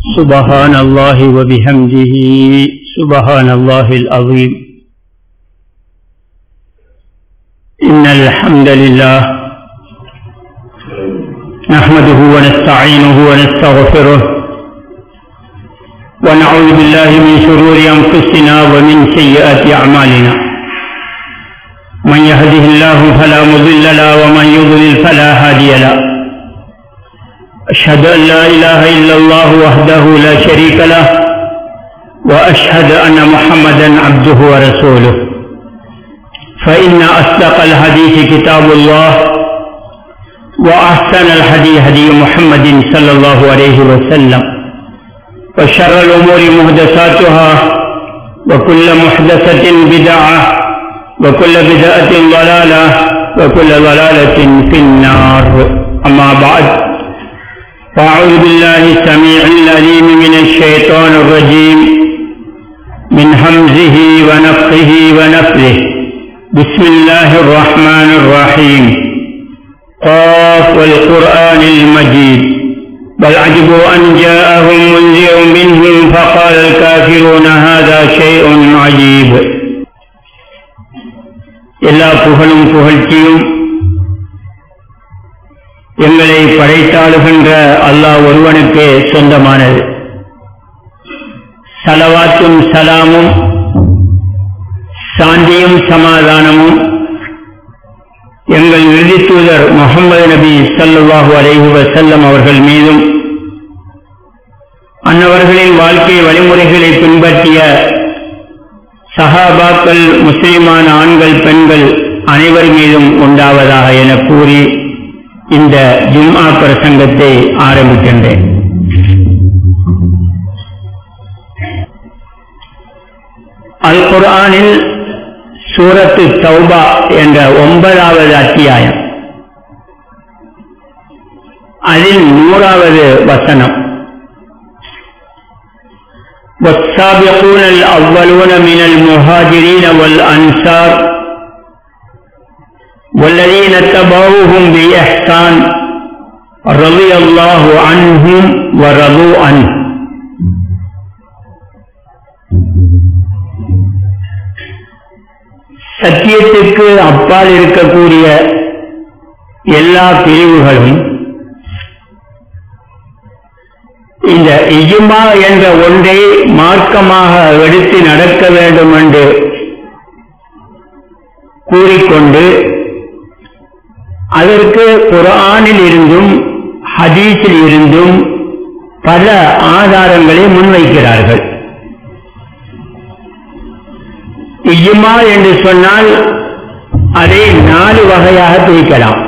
سبحان الله وبحمده سبحان الله العظيم إن الحمد لله نحمده ونستعينه ونستغفره ونعوذ بالله من شرور أنفسنا ومن سيئات أعمالنا من يهده الله فلا مضل له ومن يضلل فلا هادي له أشهد أن لا إله إلا الله وحده لا شريك له وأشهد أن محمدا عبده ورسوله فإن أصدق الحديث كتاب الله وأحسن الهدي هدي محمد صلى الله عليه وسلم وشر الأمور محدثاتها وكل محدثة بدعة وكل بدعة ضلالة وكل ضلالة في النار أما بعد فأعوذ بالله السميع العليم من الشيطان الرجيم من همزه ونفخه ونفله بسم الله الرحمن الرحيم قاف والقرآن المجيد بل عجبوا أن جاءهم منذر منهم فقال الكافرون هذا شيء عجيب எல்லா புகழும் புகழ்ச்சியும் எங்களை படைத்தாளுகின்ற அல்லாஹ் ஒருவனுக்கு சொந்தமானது சலவாத்தும் சலாமும் சாந்தியும் சமாதானமும் எங்கள் இறுதி தூதர் முகமது நபி சல்லுவாஹு அலைஹி வசல்லம் அவர்கள் மீதும் அன்னவர்களின் வாழ்க்கை வழிமுறைகளை பின்பற்றிய சஹாபாக்கள் முஸ்லிமான ஆண்கள் பெண்கள் அனைவர் மீதும் உண்டாவதாக என கூறி இந்த ஜும்ஆ பிரசங்கத்தை ஆரம்பிக்கின்றேன் அல் குர்ஆனில் சூரத்து தௌபா என்ற ஒன்பதாவது அத்தியாயம் அதில் நூறாவது வசனம் والسابقون الأولون من المهاجرين والأنصار والذين اتبعوهم بإحسان رضي الله عنهم ورضوا عنه சத்தியத்துக்கு அப்பால் இருக்கக்கூடிய எல்லா பிரிவுகளும் இந்த இஜுமா என்ற ஒன்றை மார்க்கமாக எடுத்து நடக்க வேண்டும் என்று கூறிக்கொண்டு அதற்கு குரானில் இருந்தும் ஹதீஸில் இருந்தும் பல ஆதாரங்களை முன்வைக்கிறார்கள் இஜ்மா என்று சொன்னால் அதை நாலு வகையாக பிரிக்கலாம்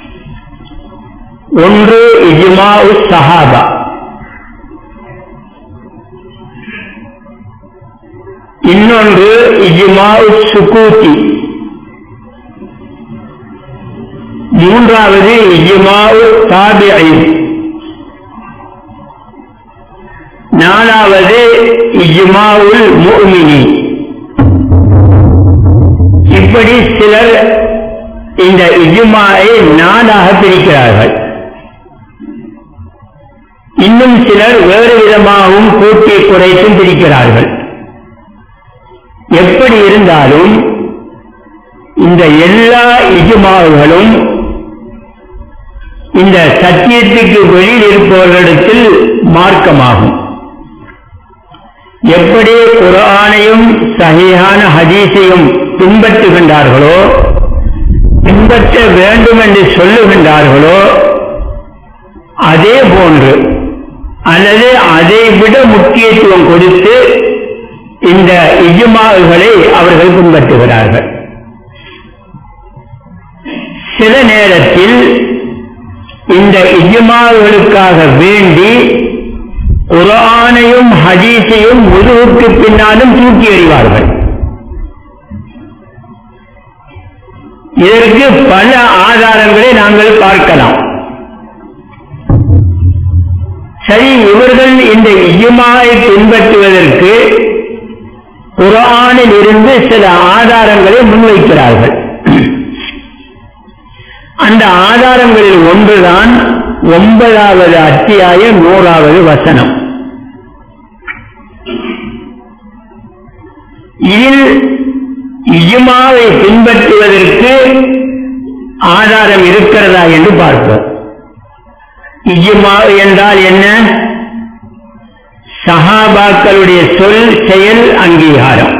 ஒன்று இஜ்மா சஹாபா இன்னொன்று இஜ்மா சுகூத்தி மூன்றாவது இஜ்மாவு தாபிஐ நாலாவது இஜ்மாவுல் முஃமினி இப்படி சிலர் இந்த இஜ்மாவை நாடாக பிரிக்கிறார்கள் இன்னும் சிலர் வேறு விதமாகவும் கூட்டி குறைத்தும் பிரிக்கிறார்கள் எப்படி இருந்தாலும் இந்த எல்லா இஜுமாவுகளும் இந்த சத்தியத்துக்கு வெளியில் இருப்பவர்களிடத்தில் மார்க்கமாகும் எப்படி குரானையும் சகியான ஹதீஸையும் பின்பற்றுகின்றார்களோ பின்பற்ற வேண்டும் என்று சொல்லுகின்றார்களோ அதே போன்று அல்லது அதை விட முக்கியத்துவம் கொடுத்து இந்த இஜுமாவுகளை அவர்கள் பின்பற்றுகிறார்கள் சில நேரத்தில் இந்த இஜுமாவுகளுக்காக வேண்டி குரானையும் ஹதீஸையும் முதுகுக்கு பின்னாலும் தூக்கி எறிவார்கள் இதற்கு பல ஆதாரங்களை நாங்கள் பார்க்கலாம் சரி இவர்கள் இந்த இஜுமாவை பின்பற்றுவதற்கு குரானில் இருந்து சில ஆதாரங்களை முன்வைக்கிறார்கள் அந்த ஆதாரங்களில் ஒன்றுதான் ஒன்பதாவது அத்தியாயம் நூறாவது வசனம் இதில் இஜுமாவை பின்பற்றுவதற்கு ஆதாரம் இருக்கிறதா என்று பார்ப்போம் இஜுமா என்றால் என்ன சஹாபாக்களுடைய சொல் செயல் அங்கீகாரம்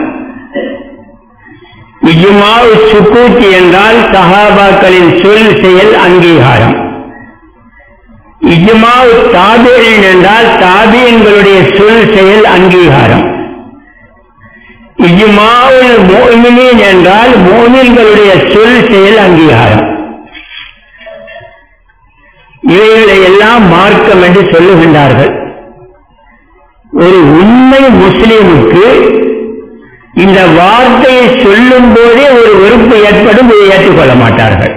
இஜுமாவு சுக்கூத்தி என்றால் சஹாபாக்களின் சொல் செயல் அங்கீகாரம் இஜுமாவு தாபியன் என்றால் தாபியன்களுடைய சொல் செயல் அங்கீகாரம் இஜுமாவுல் மோமினின் என்றால் மோமின்களுடைய சொல் செயல் அங்கீகாரம் இவைகளை எல்லாம் மார்க்கம் என்று சொல்லுகின்றார்கள் ஒரு உண்மை முஸ்லிமுக்கு இந்த வார்த்தையை சொல்லும் போதே ஒரு வெறுப்பு ஏற்படும் இதை ஏற்றுக்கொள்ள மாட்டார்கள்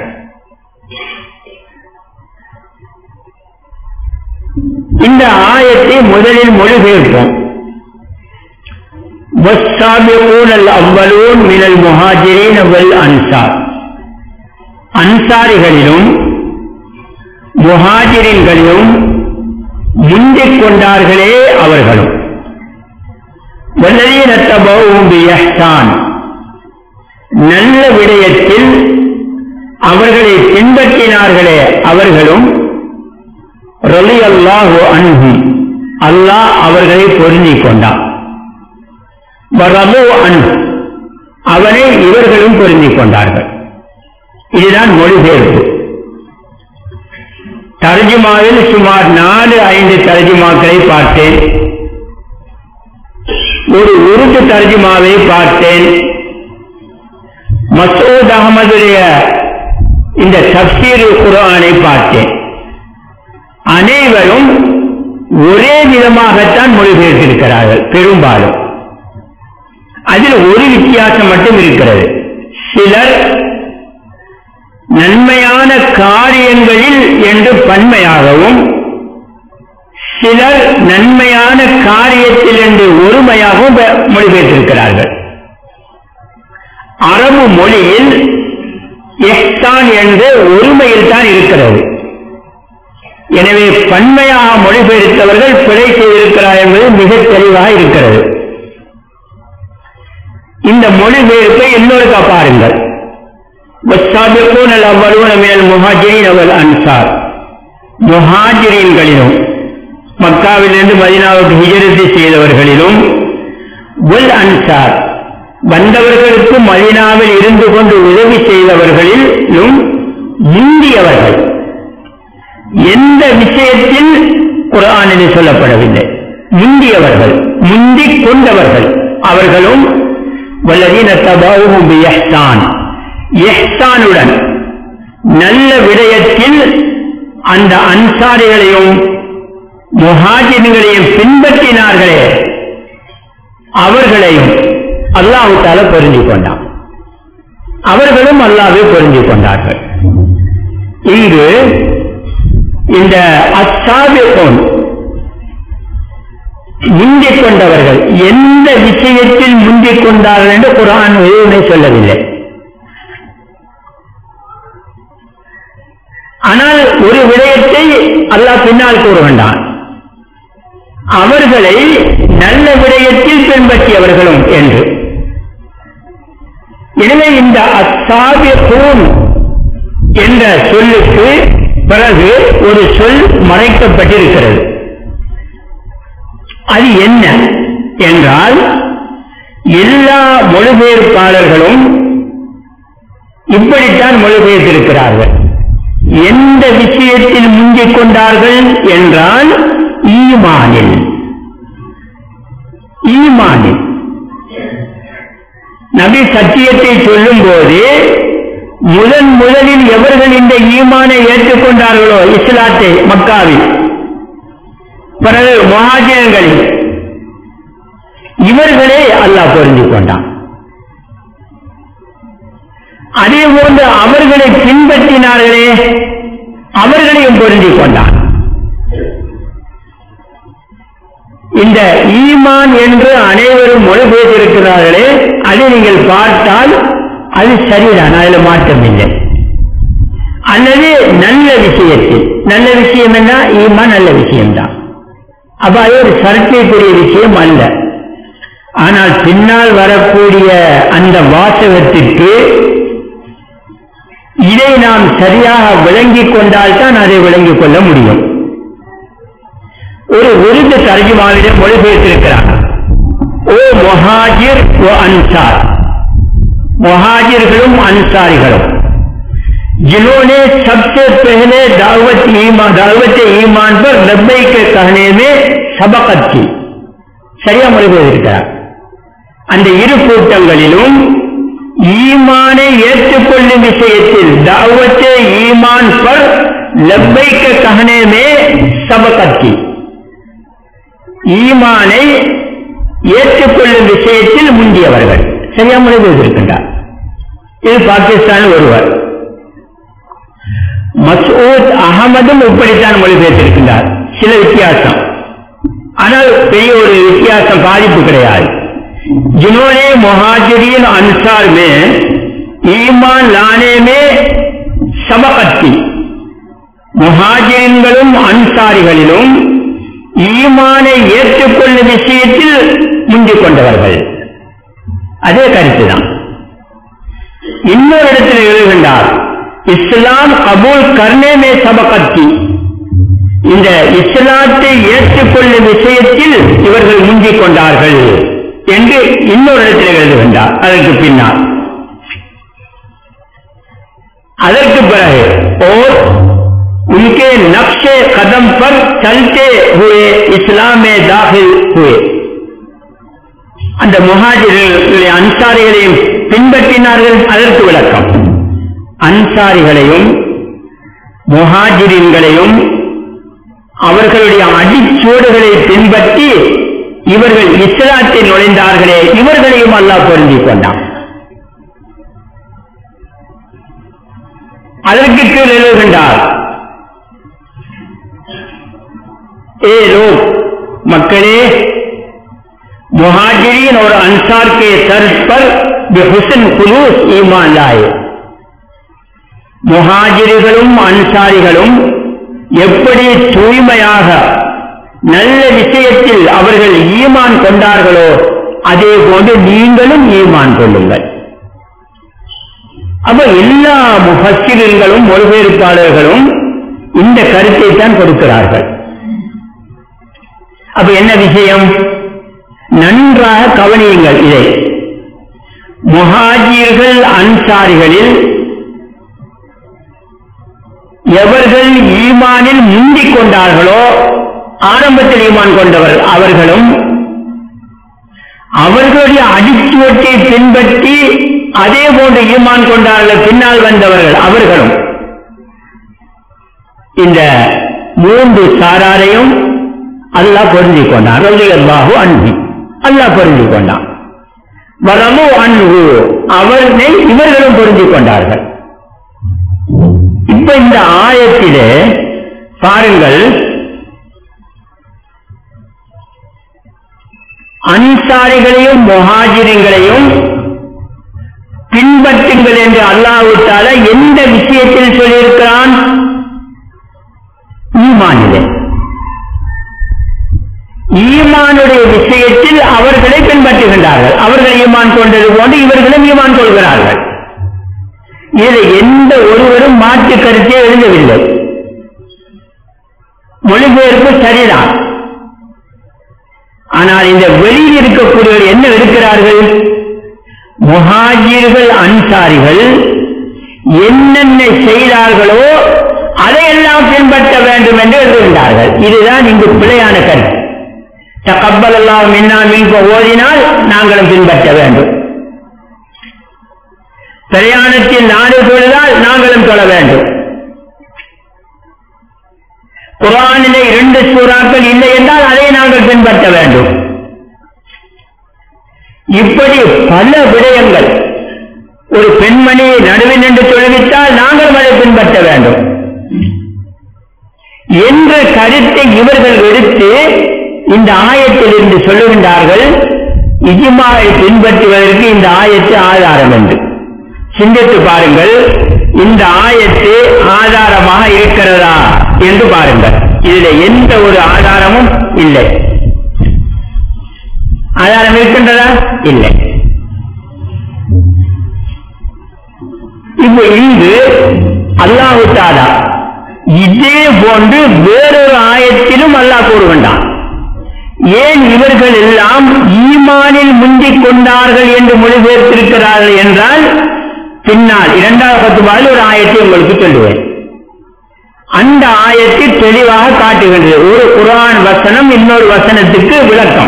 இந்த ஆயத்தை முதலில் மொழிபெயர்ப்போம் والسابقون الأولون من المهاجرين والأنصار அன்சாரிகளிலும் முஹாஜிரின்களிலும் முந்திக் கொண்டார்களே அவர்களும் வல்லதீன தபவும் பியஹ்தான் நல்ல விடயத்தில் அவர்களை பின்பற்றினார்களே அவர்களும் ரலி அல்லாஹு அன்ஹு அல்லாஹ் அவர்களை பொருந்திக் கொண்டான் வரபு அன் அவனை இவர்களும் பொருந்திக் கொண்டார்கள் இதுதான் மொழிபெயர்ப்பு தர்ஜுமாவில் சுமார் நாலு ஐந்து தர்ஜுமாக்களை பார்த்தேன் ஒரு உருது தர்ஜுமாவை பார்த்தேன் மசூத் அகமதுடைய இந்த தப்சீர் குரானை பார்த்தேன் அனைவரும் ஒரே விதமாகத்தான் மொழிபெயர்த்திருக்கிறார்கள் பெரும்பாலும் அதில் ஒரு வித்தியாசம் மட்டும் இருக்கிறது சிலர் நன்மையான காரியங்களில் என்று பன்மையாகவும் சிலர் நன்மையான காரியத்தில் என்று ஒருமையாகவும் மொழிபெயர்த்திருக்கிறார்கள் அரபு மொழியில் எஹ்தான் என்று ஒருமையில் தான் இருக்கிறது எனவே பன்மையாக மொழிபெயர்த்தவர்கள் பிழை செய்திருக்கிறார் என்பது மிக தெளிவாக இருக்கிறது இந்த மொழிபெயர்ப்பை இன்னொருக்கா பாருங்கள் والسابقون الأولون من المهاجرين والأنصار முஹாஜிரீன்களிலும் மக்காவிலிருந்து மதினாவுக்கு ஹிஜரத்து செய்தவர்களிலும் உல் அன்சார் வந்தவர்களுக்கு மதினாவில் இருந்து கொண்டு உதவி செய்தவர்களிலும் முந்தியவர்கள் எந்த விஷயத்தில் குரானில் சொல்லப்படவில்லை முந்தியவர்கள் முந்திக் கொண்டவர்கள் அவர்களும் வல்லதீன தபாவும் எஹ்தான் எஹ்தானுடன் நல்ல விடயத்தில் அந்த அன்சாரிகளையும் முஹாஜின்களையும் பின்பற்றினார்களே அவர்களையும் அல்லாஹால பொருந்தி கொண்டான் அவர்களும் அல்லாவை பொருந்தி கொண்டார்கள் இங்கு இந்த அச்சாபியோன் முந்திக் கொண்டவர்கள் எந்த விஷயத்தில் முந்திக் கொண்டார்கள் என்று குரான் எதுவுமே சொல்லவில்லை ஆனால் ஒரு விடயத்தை அல்லாஹ் பின்னால் கூறுகின்றான் அவர்களை நல்ல விடயத்தில் பின்பற்றியவர்களும் என்று எனவே இந்த அத்தாபியூன் என்ற சொல்லுக்கு பிறகு ஒரு சொல் மறைக்கப்பட்டிருக்கிறது அது என்ன என்றால் எல்லா மொழிபெயர்ப்பாளர்களும் இப்படித்தான் மொழிபெயர்த்திருக்கிறார்கள் எந்த விஷயத்தில் முந்திக் கொண்டார்கள் என்றால் ஈமானில் ஈமானில் நபி சத்தியத்தை சொல்லும் போது முதன் முதலில் எவர்கள் இந்த ஈமானை ஏற்றுக்கொண்டார்களோ இஸ்லாத்தை மக்காவில் பிறகு மகாஜனங்களில் இவர்களே அல்லாஹ் புரிந்து கொண்டான் அதே போன்று அவர்களை பின்பற்றினார்களே அவர்களையும் பொருந்திக் கொண்டான் இந்த ஈமான் என்று அனைவரும் மொழிபெயர்த்திருக்கிறார்களே அதை நீங்கள் பார்த்தால் அது சரிதான் அதில் மாற்றம் இல்லை அல்லது நல்ல விஷயத்தில் நல்ல விஷயம் என்ன ஈமான் நல்ல விஷயம்தான் அப்ப அது ஒரு சர்ச்சைக்குரிய விஷயம் அல்ல ஆனால் பின்னால் வரக்கூடிய அந்த வாசகத்திற்கு இதை நாம் சரியாக விளங்கிக் கொண்டால்தான் அதை விளங்கிக் கொள்ள முடியும் ஒரு உருது தர்ஜுமாவிடம் மொழிபெயர்த்திருக்கிறார் ஓ மொஹாஜிர் ஓ அன்சார் மொஹாஜிர்களும் அன்சாரிகளும் जिन्होंने सबसे पहले दावत ईमान दावत ईमान पर लब्बई के कहने में सबकत की சரியா மொழிபெயர்க்கிறார் அந்த இரு கூட்டங்களிலும் ஈமானை ஏற்றுக்கொள்ளும் விஷயத்தில் தாவத்தே ஈமான் பர் லப்பைக்க கஹனே சபகத்தி ஈமானை ஏற்றுக்கொள்ளும் விஷயத்தில் முந்தியவர்கள் சரியா மொழிபெயர்க்கின்றார் இது பாகிஸ்தானில் ஒருவர் மசூத் அகமதும் இப்படித்தான் மொழிபெயர்த்திருக்கின்றார் சில வித்தியாசம் ஆனால் பெரிய ஒரு வித்தியாசம் பாதிப்பு கிடையாது जिन्होंने मुहाजिरीन अंसार में ईमान लाने में सबकत की முஹாஜின்களும் அன்சாரிகளிலும் ஈமானை ஏற்றுக்கொள்ளும் விஷயத்தில் முந்திக் கொண்டவர்கள் அதே கருத்துதான் இன்னொரு இடத்தில் எழுதுகின்றார் இஸ்லாம் கபூல் கர்ணேமே சபகத்தி இந்த இஸ்லாத்தை ஏற்றுக்கொள்ளும் விஷயத்தில் இவர்கள் முந்திக் கொண்டார்கள் என்று இன்னொரு இடத்தில் எழுதுகின்றார் அதற்கு பின்னால் அதற்கு பிறகு ஓர் उनके नक्शे कदम पर चलते हुए इस्लाम में दाखिल हुए அந்த முஹாஜிர்களுடைய அன்சாரிகளையும் பின்பற்றினார்கள் அதற்கு விளக்கம் அன்சாரிகளையும் முஹாஜிரின்களையும் அவர்களுடைய அடிச்சோடுகளை பின்பற்றி இவர்கள் இஸ்லாத்தில் நுழைந்தார்களே இவர்களையும் அல்லாஹ் பொருந்திக் கொண்டான் அதற்கு கீழ் எழுதுகின்றார் ए लोग मक्करे मुहाजिरीन और अंसार के तर्ज पर बेहुसन खुलूस ईमान लाए முஹாஜிரிகளும் அன்சாரிகளும் எப்படி தூய்மையாக நல்ல விஷயத்தில் அவர்கள் ஈமான் கொண்டார்களோ அதே போன்று நீங்களும் ஈமான் கொள்ளுங்கள் அப்ப எல்லா முஃபஸ்ஸிர்களும் மொழிபெயர்ப்பாளர்களும் இந்த கருத்தை தான் கொடுக்கிறார்கள் அப்ப என்ன விஷயம் நன்றாக கவனியுங்கள் இதை முஹாஜிர்கள் அன்சாரிகளில் எவர்கள் ஈமானில் முந்திக் கொண்டார்களோ ஆரம்பத்தில் ஈமான் கொண்டவர் அவர்களும் அவர்களுடைய அடிச்சுவட்டை பின்பற்றி அதே போன்று ஈமான் கொண்டார்கள் பின்னால் வந்தவர்கள் அவர்களும் இந்த மூன்று சாராரையும் அல்லாஹ் பொருந்திக் கொண்டான் அல்லாஹு அன்பி அல்லாஹ் பொருந்திக் கொண்டான் வரமு அன்பு அவர்களை இவர்களும் பொருந்திக் கொண்டார்கள் இப்ப இந்த ஆயத்திலே பாருங்கள் அன்சாரிகளையும் முஹாஜிரிங்களையும் பின்பற்றுங்கள் என்று அல்லாஹுத்தால எந்த விஷயத்தில் சொல்லியிருக்கிறான் ஈமானிலே ஈமானுடைய விஷயத்தில் அவர்களை பின்பற்றுகின்றார்கள் அவர்கள் ஈமான் கொண்டது போன்று இவர்களும் ஈமான் கொள்கிறார்கள் இதில் எந்த ஒருவரும் மாற்று கருத்தே எழுதவில்லை மொழிபெயர்ப்பு சரிதான் ஆனால் இந்த வெளியில் இருக்கக்கூடியவர் என்ன எடுக்கிறார்கள் முஹாஜிர்கள் அன்சாரிகள் என்னென்ன செய்தார்களோ அதையெல்லாம் பின்பற்ற வேண்டும் என்று எழுதுகின்றார்கள் இதுதான் இங்கு பிழையான கருத்து தக்கப்பல் எல்லாம் மின்னா மின்ப ஓதினால் நாங்களும் பின்பற்ற வேண்டும் பிரயாணத்தில் நாடு தொழுதால் நாங்களும் தொழ வேண்டும் குரானிலே இரண்டு சூறாக்கள் இல்லை என்றால் அதை நாங்கள் பின்பற்ற வேண்டும் இப்படி பல விடயங்கள் ஒரு பெண்மணி நடுவில் நின்று தொழுவித்தால் நாங்களும் அதை பின்பற்ற வேண்டும் என்ற கருத்தை இவர்கள் எடுத்து இந்த ஆயத்தில் இருந்து சொல்லுகின்றார்கள் இஜிமாவை பின்பற்றுவதற்கு இந்த ஆயத்து ஆதாரம் என்று சிந்தித்து பாருங்கள் இந்த ஆயத்து ஆதாரமாக இருக்கிறதா என்று பாருங்கள் இதுல எந்த ஒரு ஆதாரமும் இல்லை ஆதாரம் இருக்கின்றதா இல்லை இப்ப இங்கு அல்லாஹு தாலா இதே போன்று வேறொரு ஆயத்திலும் அல்லாஹ் கூறுகின்றான் ஏன் இவர்கள் எல்லாம் ஈமானில் முந்திக் கொண்டார்கள் என்று மொழிபெயர்த்திருக்கிறார்கள் என்றால் பின்னால் இரண்டாவது பத்துபாவில் ஒரு ஆயத்தை உங்களுக்கு சொல்லுவேன் அந்த ஆயத்தை தெளிவாக காட்டுகின்றது ஒரு குரான் வசனம் இன்னொரு வசனத்துக்கு விளக்கம்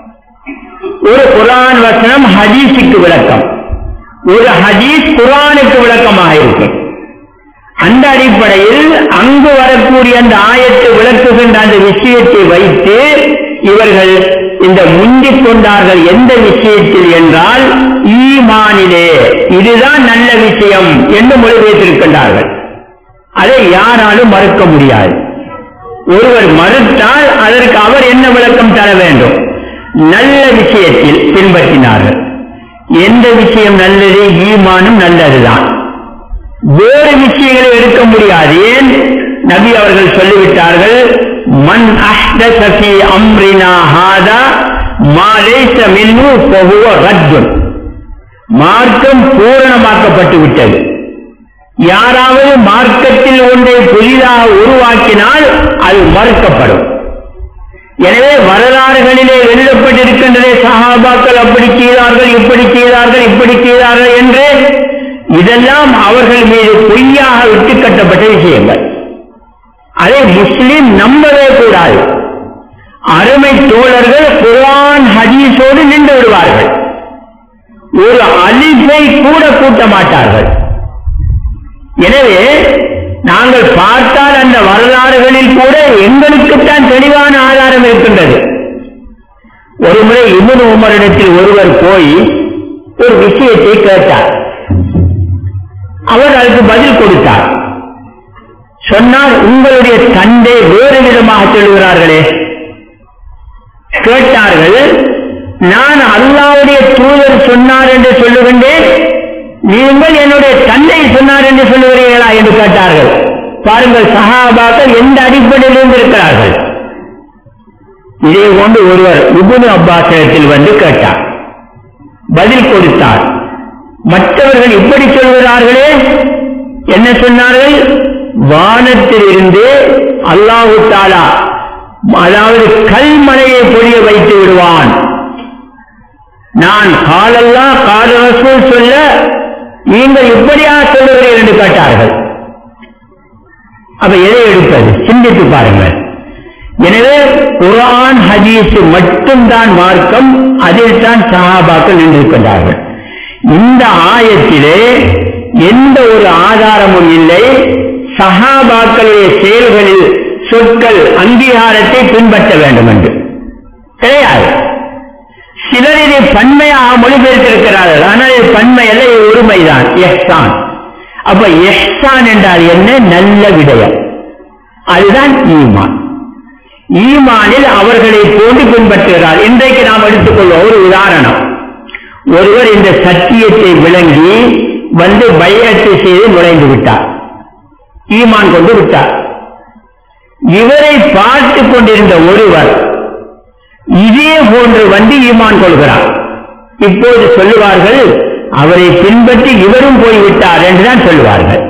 ஒரு குரான் வசனம் ஹதீஸுக்கு விளக்கம் ஒரு ஹதீஸ் குரானுக்கு விளக்கமாக இருக்கும் அந்த அடிப்படையில் அங்கு வரக்கூடிய அந்த ஆயத்தை விளக்குகின்ற அந்த விஷயத்தை வைத்து இவர்கள் இந்த முந்திக் கொண்டார்கள் எந்த விஷயத்தில் என்றால் ஈமானிலே இதுதான் நல்ல விஷயம் என்று மொழிபெயர்த்திருக்கின்றார்கள் அதை யாராலும் மறுக்க முடியாது ஒருவர் மறுத்தால் அதற்கு அவர் என்ன விளக்கம் தர வேண்டும் நல்ல விஷயத்தில் பின்பற்றினார்கள் எந்த விஷயம் நல்லது ஈமானும் நல்லதுதான் வேறு விஷயங்களை எடுக்க முடியாது ஏன் நபி அவர்கள் சொல்லிவிட்டார்கள் மண் அஹ்தசி அம்ரினா ஹாதா மாலேச மின்னு பகுவ ரத்துன் மார்க்கம் பூரணமாக்கப்பட்டு விட்டது யாராவது மார்க்கத்தில் ஒன்றை புதிதாக உருவாக்கினால் அது மறுக்கப்படும் எனவே வரலாறுகளிலே எழுதப்பட்டிருக்கின்றதே சஹாபாக்கள் அப்படி செய்தார்கள் இப்படி செய்தார்கள் இப்படி செய்தார்கள் என்று இதெல்லாம் அவர்கள் மீது பொய்யாக விட்டு கட்டப்பட்ட விஷயங்கள் அதை முஸ்லிம் நம்பவே கூடாது அருமை தோழர்கள் குரான் ஹதீஸோடு நின்று விடுவார்கள் ஒரு அலிஃபை கூட கூட்ட மாட்டார்கள் எனவே நாங்கள் பார்த்தால் அந்த வரலாறுகளில் கூட எங்களுக்குத்தான் தெளிவான ஆதாரம் இருக்கின்றது ஒரு முறை இபுன் உமரிடத்தில் ஒருவர் போய் ஒரு விஷயத்தை கேட்டார் அவர் அதுக்கு பதில் கொடுத்தார் சொன்னால் உங்களுடைய தந்தை வேறு விதமாக சொல்லுகிறார்களே கேட்டார்கள் நான் அல்லாவுடைய தூதர் சொன்னார் என்று சொல்லுகின்றேன் நீங்கள் என்னுடைய தந்தை சொன்னார் என்று சொல்லுகிறீர்களா என்று கேட்டார்கள் பாருங்கள் சஹாபாக்கள் எந்த அடிப்படையில் இருந்திருக்கிறார்கள் இதே கொண்டு ஒருவர் உபுனு அப்பாசனத்தில் வந்து கேட்டார் பதில் கொடுத்தார் மற்றவர்கள் இப்படி சொல்கிறார்களே என்ன சொன்னார்கள் வானத்தில் இருந்து அல்லாஹு தாலா அதாவது கல்மலையை பொழிய வைத்து விடுவான் நான் காலல்லா கால ரசூல் சொல்ல நீங்கள் இப்படியா சொல்லுகிறீர்கள் என்று கேட்டார்கள் அப்ப எதை எடுப்பது சிந்தித்து பாருங்கள் எனவே குரான் ஹதீஸ் மட்டும்தான் மார்க்கம் அதில் தான் சஹாபாக்கள் நின்றிருக்கின்றார்கள் இந்த ஆயத்திலே எந்த ஒரு ஆதாரமும் இல்லை சஹாபாக்களுடைய செயல்களில் சொற்கள் அங்கீகாரத்தை பின்பற்ற வேண்டும் என்று கிடையாது சிலர் இதை பன்மையாக மொழிபெயர்த்திருக்கிறார்கள் ஆனால் இது பன்மை அல்ல இது ஒருமைதான் எஹ்சான் அப்ப எஹ்சான் என்றால் என்ன நல்ல விடயம் அதுதான் ஈமான் ஈமானில் அவர்களை போன்று பின்பற்றுகிறார் இன்றைக்கு நாம் எடுத்துக்கொள்வோம் ஒரு உதாரணம் ஒருவர் இந்த சத்தியத்தை விளங்கி வந்து பயத்தை செய்து நுழைந்து விட்டார் ஈமான் கொண்டு விட்டார் இவரை பார்த்து கொண்டிருந்த ஒருவர் இதே போன்று வந்து ஈமான் கொள்கிறார் இப்போது சொல்லுவார்கள் அவரை பின்பற்றி இவரும் போய்விட்டார் என்றுதான் சொல்லுவார்கள்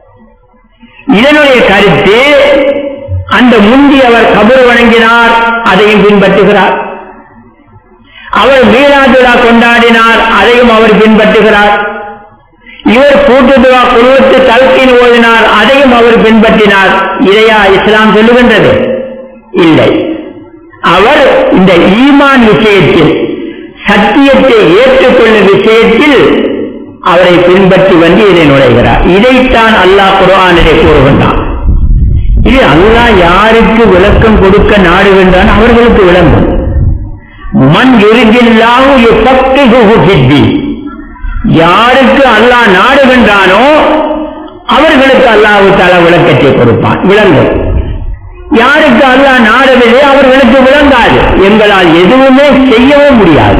இதனுடைய கருத்து அந்த முந்தி அவர் கபர் வணங்கினார் அதையும் பின்பற்றுகிறார் அவர் மீனாதுலா கொண்டாடினார் அதையும் அவர் பின்பற்றுகிறார் இவர் கூட்டுதுவா குழுவத்து தல்கின் ஓதினார் அதையும் அவர் பின்பற்றினார் இதையா இஸ்லாம் சொல்லுகின்றது இல்லை அவர் இந்த ஈமான் விஷயத்தில் சத்தியத்தை ஏற்றுக்கொள்ளும் விஷயத்தில் அவரை பின்பற்றி வந்து இதை நுழைகிறார் இதைத்தான் அல்லாஹ் குரானிலே கூறுகின்றான் இது அல்லாஹ் யாருக்கு விளக்கம் கொடுக்க நாடுகின்றான் அவர்களுக்கு விளங்கும் மண் எருகில்லாஹு சித்தி யாருக்கு அல்லாஹ் நாடுகின்றானோ அவர்களுக்கு அல்லாஹு தல விளக்கத்தை கொடுப்பான் விளங்கும் யாருக்கு அல்லாஹ் நாடவில்லை அவர்களுக்கு விளங்காது எங்களால் எதுவுமே செய்யவும் முடியாது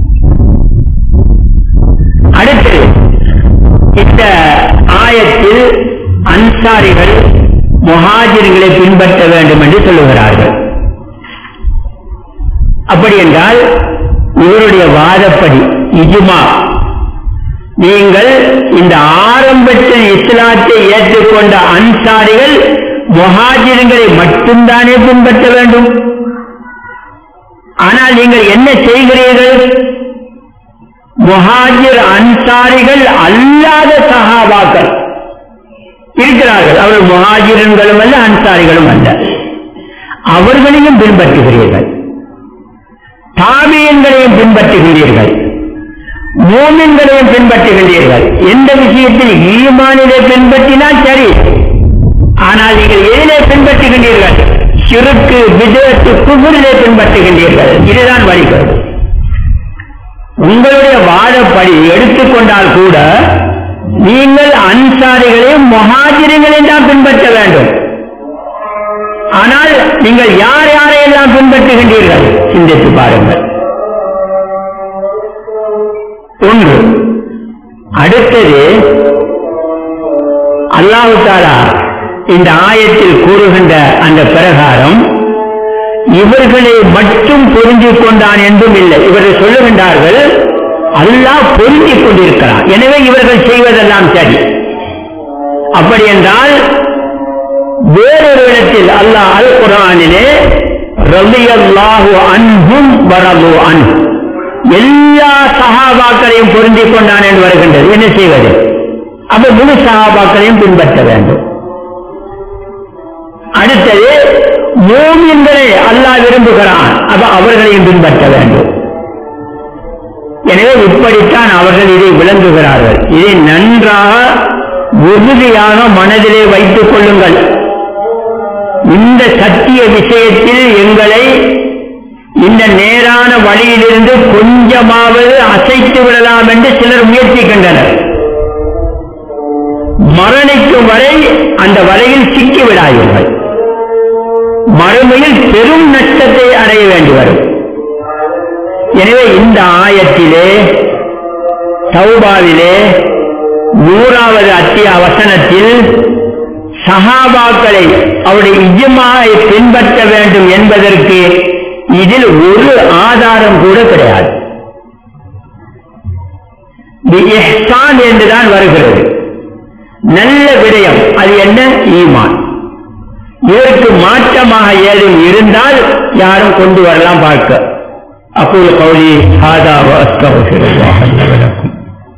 அடுத்து இந்த ஆயத்தில் அன்சாரிகள் முஹாஜிர்களை பின்பற்ற வேண்டும் என்று சொல்லுகிறார்கள் அப்படி என்றால் இவருடைய வாதப்படி இஜுமா நீங்கள் இந்த ஆரம்பத்தில் இஸ்லாத்தை ஏற்றுக்கொண்ட அன்சாரிகள் முஹாஜிர்களை மட்டும்தானே பின்பற்ற வேண்டும் ஆனால் நீங்கள் என்ன செய்கிறீர்கள் முஹாஜிர் அன்சாரிகள் அல்லாத சஹாபாக்கள் இருக்கிறார்கள் அவர்கள் முஹாஜிரன்களும் அல்ல அன்சாரிகளும் அல்ல அவர்களையும் பின்பற்றுகிறீர்கள் தாபியங்களையும் பின்பற்றுகிறீர்கள் மூமின்களையும் பின்பற்றுகின்றீர்கள் எந்த விஷயத்தில் ஈமானிலே பின்பற்றினால் சரி ஆனால் நீங்கள் எதிலே பின்பற்றுகின்றீர்கள் சிறுக்கு விதத்து குபுரிலே பின்பற்றுகின்றீர்கள் இதுதான் வழிகிறது உங்களுடைய வாழப்படி எடுத்துக்கொண்டால் கூட நீங்கள் அன்சாரிகளையும் மொஹாஜிரிகளையும் தான் பின்பற்ற வேண்டும் ஆனால் நீங்கள் யார் யாரையெல்லாம் பின்பற்றுகின்றீர்கள் சிந்தித்து பாருங்கள் ஒன்று அடுத்தது அல்லாஹு தாலா இந்த ஆயத்தில் கூறுகின்ற அந்த பிரகாரம் இவர்களை மட்டும் பொருந்திக் கொண்டான் என்றும் இல்லை இவர்கள் சொல்லுகின்றார்கள் அல்லாஹ் பொருந்திக் கொண்டிருக்கிறான் எனவே இவர்கள் செய்வதெல்லாம் சரி அப்படி என்றால் வேறொரு இடத்தில் அல்லாஹ் அல் குரானிலே ரலியல்லாஹு அன்ஹும் வரலு அன் எல்லா சகாபாக்களையும் பொருந்திக் கொண்டான் என்று வருகின்றது என்ன செய்வது அப்ப முழு சகாபாக்களையும் பின்பற்ற வேண்டும் அடுத்தது மூமியங்களை அல்லாஹ் விரும்புகிறான் அப்ப அவர்களையும் பின்பற்ற வேண்டும் எனவே இப்படித்தான் அவர்கள் இதை விளங்குகிறார்கள் இதை நன்றாக உறுதியாக மனதிலே வைத்துக் கொள்ளுங்கள் இந்த சத்திய விஷயத்தில் எங்களை இந்த நேரான வழியிலிருந்து கொஞ்சமாவது அசைத்து விடலாம் என்று சிலர் முயற்சிக்கின்றனர் மரணிக்கும் வரை அந்த வலையில் சிக்கி விடாதீர்கள் மறுமையில் பெரும் நஷ்டத்தை அடைய வேண்டி வரும் எனவே இந்த ஆயத்திலே தௌபாவிலே நூறாவது அத்திய வசனத்தில் சஹாபாக்களை அவருடைய இஜ்மாவை பின்பற்ற வேண்டும் என்பதற்கு இதில் ஒரு ஆதாரம் கூட கிடையாது இஹ்சான் என்றுதான் வருகிறது நல்ல விடயம் அது என்ன ஈமான் இதற்கு மாற்றமாக ஏதும் இருந்தால் யாரும் கொண்டு வரலாம் பார்க்க அப்போது கௌலி ஹாதா அஸ்தகுல்லாஹ் லக்கும்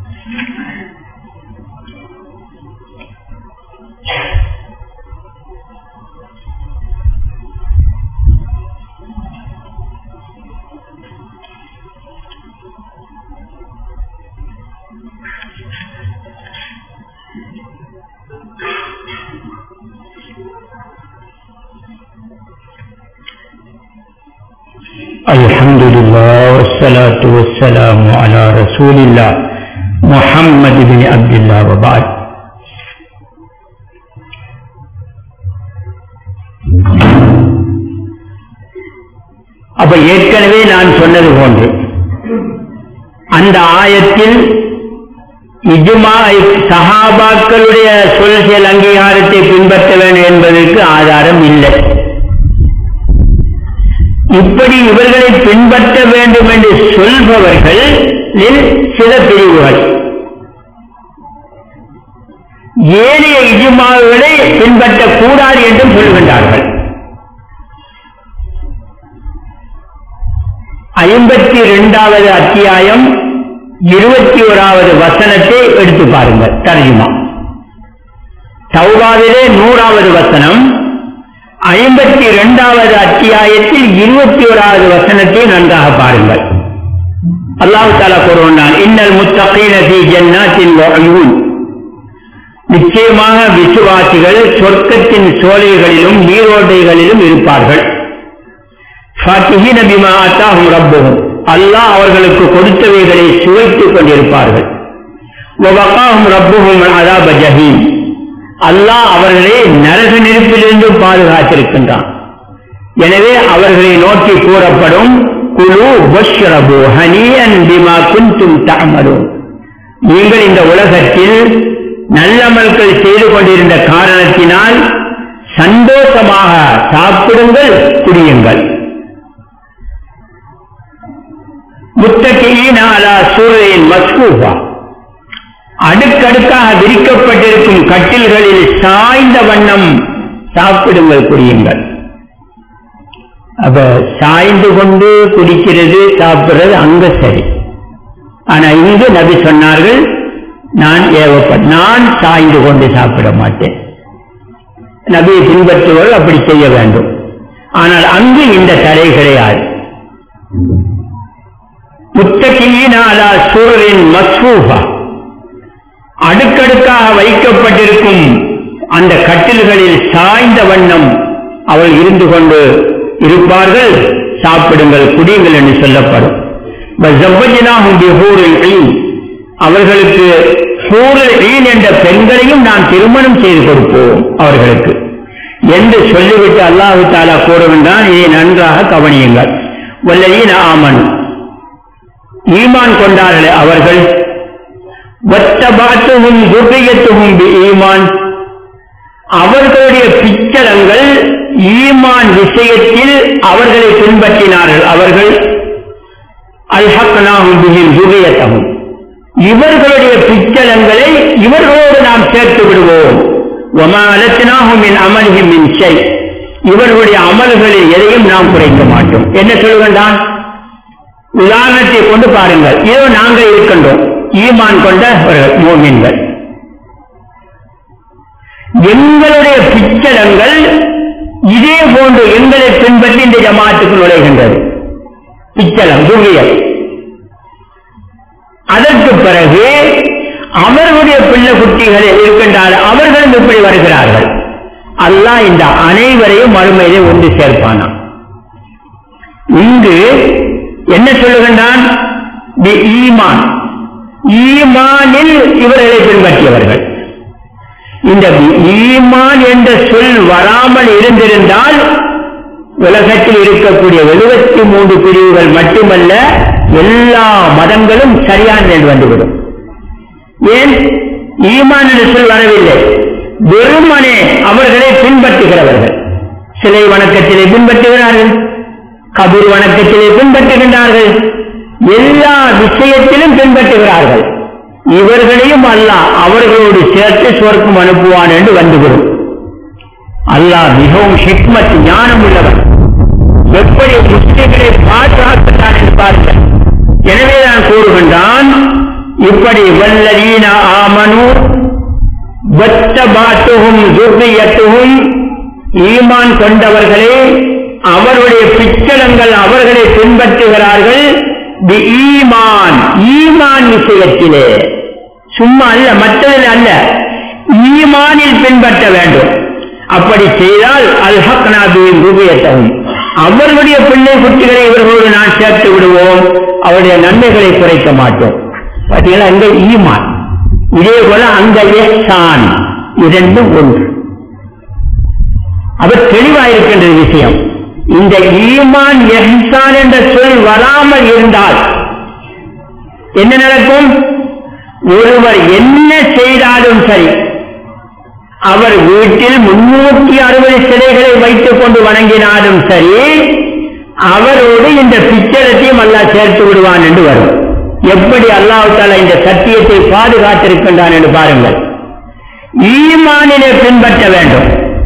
الحمد لله والصلاة والسلام على رسول الله محمد بن عبد الله وبعد அப்ப ஏற்கனவே நான் சொன்னது போன்று அந்த ஆயத்தில் இஜுமா சஹாபாக்களுடைய சொல் செயல் அங்கீகாரத்தை பின்பற்ற வேண்டும் என்பதற்கு ஆதாரம் இல்லை இப்படி இவர்களை பின்பற்ற வேண்டும் என்று சொல்பவர்கள் சில பிரிவுகள் ஏனைய இஜுமாவுகளை பின்பற்றக்கூடாது என்றும் சொல்கின்றார்கள் ஐம்பத்தி இரண்டாவது அத்தியாயம் இருபத்தி ஓராவது வசனத்தை எடுத்து பாருங்கள் தர்ஜுமா தௌபாவிலே நூறாவது வசனம் ஐம்பத்தி இரண்டாவது அத்தியாயத்தில் இருபத்தி ஓராவது வசனத்தை நன்றாக பாருங்கள் அல்லாஹு தாலா கூறுவான் இன்னல் முத்தகீனதி ஜன்னாத்தின் வகையூன் நிச்சயமாக விசுவாசிகள் சொர்க்கத்தின் சோலைகளிலும் நீரோடைகளிலும் இருப்பார்கள் ரப்புகும் அல்லாஹ் அவர்களுக்கு கொடுத்தவைகளை சுவைத்துக் கொண்டிருப்பார்கள் ரப்புகும் அதாப ஜஹீம் அல்லாஹ் அவர்களை நரக நெருப்பிலிருந்து பாதுகாத்திருக்கின்றான் எனவே அவர்களை நோக்கி கூறப்படும் குழு வஷ்ரபு ஹனியன் பிமா குந்தும் தமரும் நீங்கள் இந்த உலகத்தில் நல்லமல்கள் செய்து கொண்டிருந்த காரணத்தினால் சந்தோஷமாக சாப்பிடுங்கள் குடியுங்கள் முத்தகையினாலா சூழலின் மஸ்கூபா அடுக்கடுக்காக விரிக்கப்பட்டிருக்கும் கட்டில்களில் சாய்ந்த வண்ணம் சாப்பிடுங்கள் குடியுங்கள் அப்ப சாய்ந்து கொண்டு குடிக்கிறது சாப்பிடுறது அங்க சரி ஆனா இங்கு நபி சொன்னார்கள் நான் ஏவப்பட் நான் சாய்ந்து கொண்டு சாப்பிட மாட்டேன் நபியை பின்பற்றுவர்கள் அப்படி செய்ய வேண்டும் ஆனால் அங்கு இந்த தடை கிடையாது முத்தகியினாலா சூழலின் மஸ்ரூபா அடுக்கடுக்காக வைக்கப்பட்டிருக்கும் அந்த கட்டில்களில் சாய்ந்த வண்ணம் அவள் இருந்து கொண்டு இருப்பார்கள் சாப்பிடுங்கள் குடியுங்கள் என்று சொல்லப்படும் அவர்களுக்கு ஹூரில் என்ற பெண்களையும் நாம் திருமணம் செய்து கொடுப்போம் அவர்களுக்கு என்று சொல்லிவிட்டு அல்லாஹு தாலா கூறுகின்றான் இதை நன்றாக கவனியுங்கள் வல்லதீன ஆமன் ஈமான் கொண்டார்களே அவர்கள் வத்தபாத்துகும் துர்கையத்துகும் ஈமான் அவர்களுடைய பிச்சலங்கள் ஈமான் விஷயத்தில் அவர்களை பின்பற்றினார்கள் அவர்கள் அல்ஹக்னாகும் பிகில் துர்கையத்தகும் இவர்களுடைய பிச்சலங்களை இவர்களோடு நாம் சேர்த்து விடுவோம் ஒமாலத்தினாகும் என் அமல்ஹிம் மின் ஷை இவர்களுடைய அமல்களில் எதையும் நாம் குறைக்க மாட்டோம் என்ன சொல்லுகின்றான் உதாரணத்தை கொண்டு பாருங்கள் இதோ நாங்கள் இருக்கின்றோம் ஈமான் கொண்ட மோமின்கள் எங்களுடைய பிச்சலங்கள் இதே போன்று எங்களை பின்பற்றி இந்த ஜமாத்துக்கு நுழைகின்றது பிச்சலம் துர்வியம் அதற்கு பிறகு அவர்களுடைய பிள்ளை குட்டிகள் இருக்கின்றார்கள் அவர்களும் இப்படி வருகிறார்கள் அல்லாஹ் இந்த அனைவரையும் மறுமையிலே ஒன்று சேர்ப்பானா இங்கு என்ன சொல்லுகின்றான் ஈமான் ஈமானில் இவர்களை பின்பற்றியவர்கள் இந்த ஈமான் என்ற சொல் வராமல் இருந்திருந்தால் உலகத்தில் இருக்கக்கூடிய எழுபத்தி மூன்று பிரிவுகள் மட்டுமல்ல எல்லா மதங்களும் சரியான வந்துவிடும் ஏன் ஈமான் என்ற சொல் வரவில்லை வெறுமனே அவர்களை பின்பற்றுகிறவர்கள் சிலை வணக்கத்திலே பின்பற்றுகிறார்கள் கபூர் வணக்கத்திலே பின்பற்றுகின்றார்கள் எல்லா விஷயத்திலும் பின்பற்றுகிறார்கள் இவர்களையும் அல்லாஹ் அவர்களோடு சேர்த்து சொர்க்கம் அனுப்புவான் என்று வந்துவிடும் அல்லாஹ் மிகவும் ஹிக்மத் ஞானம் உள்ளவர் எப்படி முஸ்லிம்களை பாதுகாக்கிறான் என்று பார்க்க எனவே நான் கூறுகின்றான் இப்படி வல்லதீன ஆமனு வத்தபாத்துகும் துர்வியத்துகும் ஈமான் கொண்டவர்களே அவருடைய பிச்சளங்கள் அவர்களை பின்பற்றுகிறார்கள் ஈமான் ஈமான் விஷயத்திலே சும்மா அல்ல மற்றதில் அல்ல ஈமானில் பின்பற்ற வேண்டும் அப்படி செய்தால் அல்ஹக் நாபியின் ரூபியத்தவும் அவர்களுடைய பிள்ளை குட்டிகளை இவர்களோடு நான் சேர்த்து விடுவோம் அவருடைய நன்மைகளை குறைக்க மாட்டோம் பார்த்தீங்களா அங்க ஈமான் இதே போல அங்க எஸ்தான் இரண்டும் ஒன்று அவர் தெளிவாயிருக்கின்ற விஷயம் இந்த ஈமான் எஹ்சான் என்ற சொல் வராமல் இருந்தால் என்ன நடக்கும் ஒருவர் என்ன செய்தாலும் சரி அவர் வீட்டில் முன்னூற்றி அறுபது சிலைகளை வைத்துக் கொண்டு வணங்கினாலும் சரி அவரோடு இந்த பிச்சரத்தையும் அல்லா சேர்த்து விடுவான் என்று வரும் எப்படி அல்லாஹால இந்த சத்தியத்தை பாதுகாத்திருக்கின்றான் என்று பாருங்கள் ஈமானிலே பின்பற்ற வேண்டும்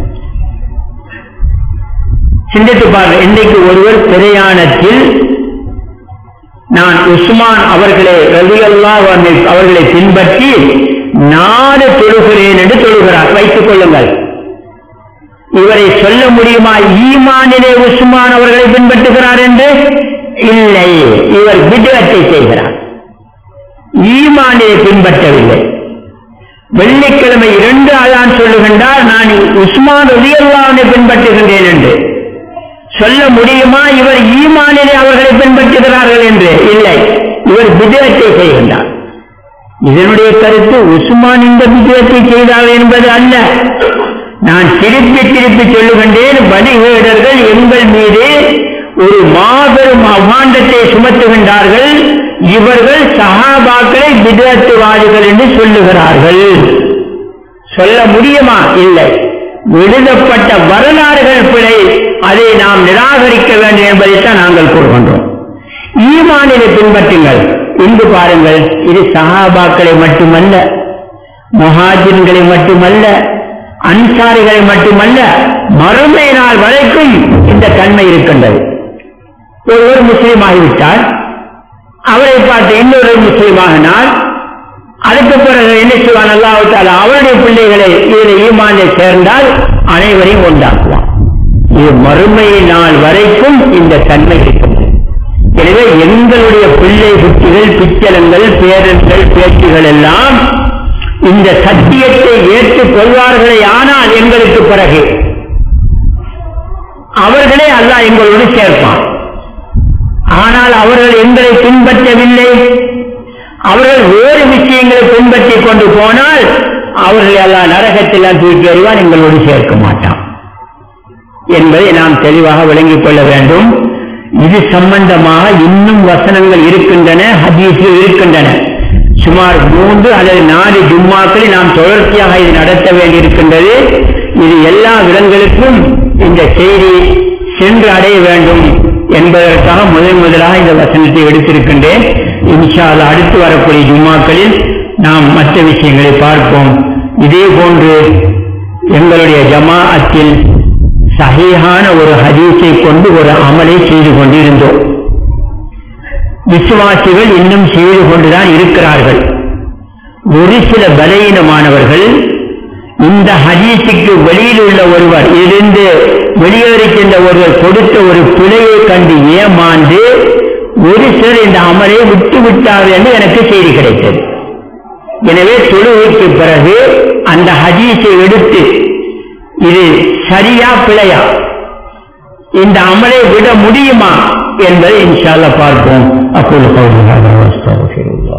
சிந்தித்து பாருங்கள் இன்றைக்கு ஒருவர் பிரயாணத்தில் நான் உஸ்மான் அவர்களை ரலியல்லா அவர்களை பின்பற்றி நாடு தொழுகிறேன் என்று தொழுகிறார் வைத்துக் கொள்ளுங்கள் இவரை சொல்ல முடியுமா ஈமானிலே உஸ்மான் அவர்களை பின்பற்றுகிறார் என்று இல்லை இவர் விதத்தை செய்கிறார் ஈமானிலே பின்பற்றவில்லை வெள்ளிக்கிழமை இரண்டு அதான் சொல்லுகின்றார் நான் உஸ்மான் ரலியல்லாவை பின்பற்றுகின்றேன் என்று சொல்ல முடியுமா இவர் ஈமானிலே அவர்களை பின்பற்றுகிறார்கள் என்று இல்லை இவர் விஜயத்தை செய்கின்றார் இதனுடைய கருத்து உஸ்மான் இந்த விஜயத்தை செய்தார் என்பது அல்ல நான் திருப்பி திருப்பி சொல்லுகின்றேன் வழிகேடர்கள் எங்கள் மீது ஒரு மாபெரும் அபாண்டத்தை சுமத்துகின்றார்கள் இவர்கள் சகாபாக்களை விதத்துவாதிகள் என்று சொல்லுகிறார்கள் சொல்ல முடியுமா இல்லை எழுதப்பட்ட வரலாறுகள் பிழை அதை நாம் நிராகரிக்க வேண்டும் என்பதைத்தான் நாங்கள் கூறுகின்றோம் ஈமானிலை பின்பற்றுங்கள் இங்கு பாருங்கள் இது சஹாபாக்களை மட்டுமல்ல முஹாஜின்களை மட்டுமல்ல அன்சாரிகளை மட்டுமல்ல மறுமை நாள் வரைக்கும் இந்த தன்மை இருக்கின்றது ஒருவர் முஸ்லீம் ஆகிவிட்டார் அவரை பார்த்து இன்னொரு முஸ்லீமாகினால் அதுக்கு பிறகு என்ன செய்வான் அல்லாவிட்டால் அவருடைய பிள்ளைகளை இதில் ஈமானில் சேர்ந்தால் அனைவரையும் உண்டாக்குவான் இது மறுமை நாள் வரைக்கும் இந்த தன்மை இருக்கின்றது எனவே எங்களுடைய பிள்ளை குட்டிகள் பிச்சலங்கள் பேரன்கள் பேச்சுகள் எல்லாம் இந்த சத்தியத்தை ஏற்றுக் கொள்வார்களே ஆனால் எங்களுக்கு பிறகு அவர்களே அல்லாஹ் எங்களோடு சேர்ப்பான் ஆனால் அவர்கள் எங்களை பின்பற்றவில்லை அவர்கள் வேறு விஷயங்களை பின்பற்றிக் கொண்டு போனால் அவர்கள் எல்லாம் நரகத்தில் தூக்கி அறிவான் எங்களோடு சேர்க்க மாட்டான் என்பதை நாம் தெளிவாக விளங்கிக் கொள்ள வேண்டும் இது சம்பந்தமாக இன்னும் வசனங்கள் இருக்கின்றன ஹதீஸ்கள் இருக்கின்றன சுமார் மூன்று அல்லது நாலு ஜும்மாக்களில் நாம் தொடர்ச்சியாக இது நடத்த வேண்டியிருக்கின்றது இது எல்லா இடங்களுக்கும் இந்த செய்தி சென்று அடைய வேண்டும் என்பதற்காக முதன் முதலாக இந்த வசனத்தை எடுத்திருக்கின்றேன் இன்ஷா அல்லாஹ் அடுத்து வரக்கூடிய ஜும்மாக்களில் நாம் மற்ற விஷயங்களை பார்ப்போம் இதே போன்று எங்களுடைய ஜமாஅத்தில் சஹீஹான ஒரு ஹதீஸை கொண்டு ஒரு அமலை செய்து கொண்டிருந்தோம் விசுவாசிகள் இன்னும் செய்து கொண்டுதான் இருக்கிறார்கள் ஒரு சில பலவீனமானவர்கள் இந்த ஹதீஸுக்கு வெளியில் உள்ள ஒருவர் இருந்து வெளியேறி சென்ற ஒருவர் கொடுத்த ஒரு பிழையை கண்டு ஏமாந்து ஒரு சிலர் இந்த அமலை விட்டு விட்டார் என்று எனக்கு செய்தி கிடைத்தது எனவே தொழுகைக்கு பிறகு அந்த ஹதீஸை எடுத்து இது சரியா பிழையா இந்த அமலை விட முடியுமா என்பதை இன்ஷால்ல பார்ப்போம் அப்போது பகுதியாக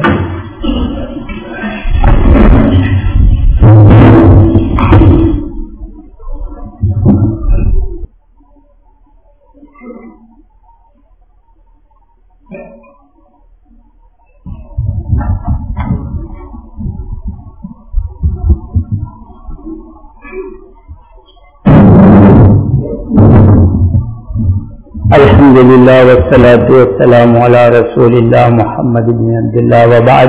الحمد لله والصلاة والسلام على رسول الله محمد بن عبد الله وبعد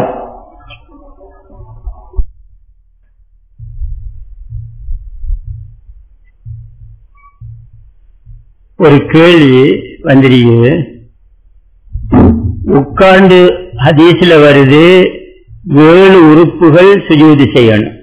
ஒரு கேள்வி வந்திருக்குது உட்கார்ந்து ஹதீஸ்ல வருது ஏழு உறுப்புகள் சுஜூதி செய்யணும்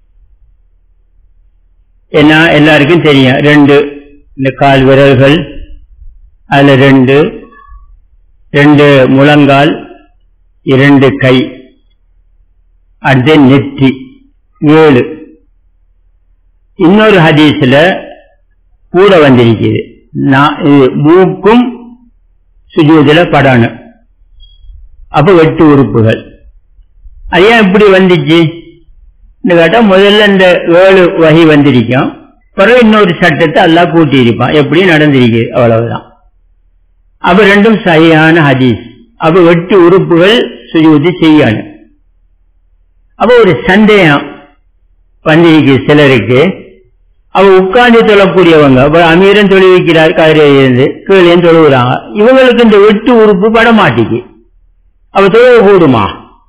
ஏன்னா எல்லாருக்கும் தெரியும் ரெண்டு இந்த கால் விரல்கள் அதுல ரெண்டு ரெண்டு முழங்கால் இரண்டு கை அடுத்து நெற்றி ஏழு இன்னொரு ஹதீஸ்ல கூட வந்திருக்குது நான் இது மூக்கும் சுஜூதில படணும் அப்ப எட்டு உறுப்புகள் அது ஏன் இப்படி வந்துச்சு கேட்டா முதல்ல இந்த ஏழு வகை வந்திருக்கும் பிறகு இன்னொரு சட்டத்தை எல்லாம் கூட்டி இருப்பான் எப்படி நடந்திருக்கு அவ்வளவுதான் அப்ப ரெண்டும் சரியான ஹதீஸ் அப்ப எட்டு உறுப்புகள் சுஜூதி செய்யணும் அப்ப ஒரு சந்தேகம் வந்திருக்கு சிலருக்கு அவ உட்கார்ந்து தொழக்கூடியவங்க அப்ப அமீரன் தொழில் வைக்கிறார் கதிரையில இருந்து கீழே தொழுகிறாங்க இவங்களுக்கு இந்த எட்டு உறுப்பு பட மாட்டிக்கு அவ தொழுவ கூடுமா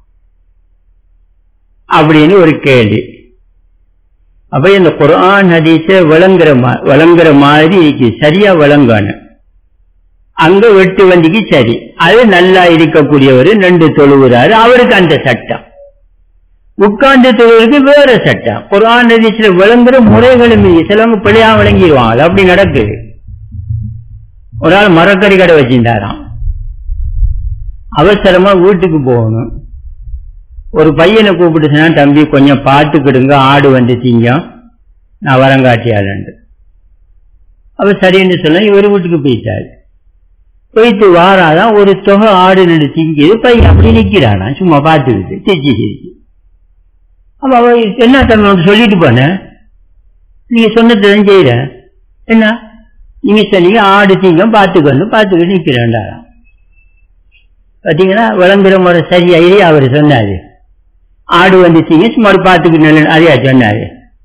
அப்படின்னு ஒரு கேள்வி அப்ப இந்த குரான் ஹதீஸ விளங்குற விளங்குற மாதிரி இருக்கு சரியா விளங்கணும் அங்க வெட்டு வண்டிக்கு சரி அது நல்லா இருக்கக்கூடியவர் ரெண்டு தொழுகிறாரு அவருக்கு அந்த சட்டம் உட்கார்ந்து தொழுவதற்கு வேற சட்டம் குரான் ஹதீஸ்ல விளங்குற முறைகளும் சிலவங்க பிள்ளையா விளங்கிடுவாங்க அப்படி நடக்குது ஒரு ஆள் மரக்கறி கடை வச்சிருந்தாராம் அவசரமா வீட்டுக்கு போகணும் ஒரு பையனை கூப்பிட்டு சொன்னா தம்பி கொஞ்சம் பார்த்துக்கிடுங்க ஆடு வந்து திங்கம் நான் வரங்காட்டியாளண்டு அவர் சரின்னு சொல்ல இவர் வீட்டுக்கு போயிட்டாரு போயிட்டு வாராதான் ஒரு தொகை ஆடு நடு திங்கிது பையன் அப்படி நிக்கிறானா சும்மா பார்த்துக்கிட்டு சிரிச்சு சிரிச்சு அப்ப அவ என்ன தம்பி சொல்லிட்டு போன நீங்க சொன்னதுதான் செய்யற என்ன நீங்க சொன்னீங்க ஆடு திங்கம் பார்த்துக்கணும் பார்த்துக்கிட்டு நிக்கிறேன்டாராம் பாத்தீங்கன்னா விளம்பர முறை சரியா இது அவர் சொன்னாரு ஆடு வந்துட்டீங்க சும்மா பார்த்துக்கிட்டு அதையா சொன்னாரு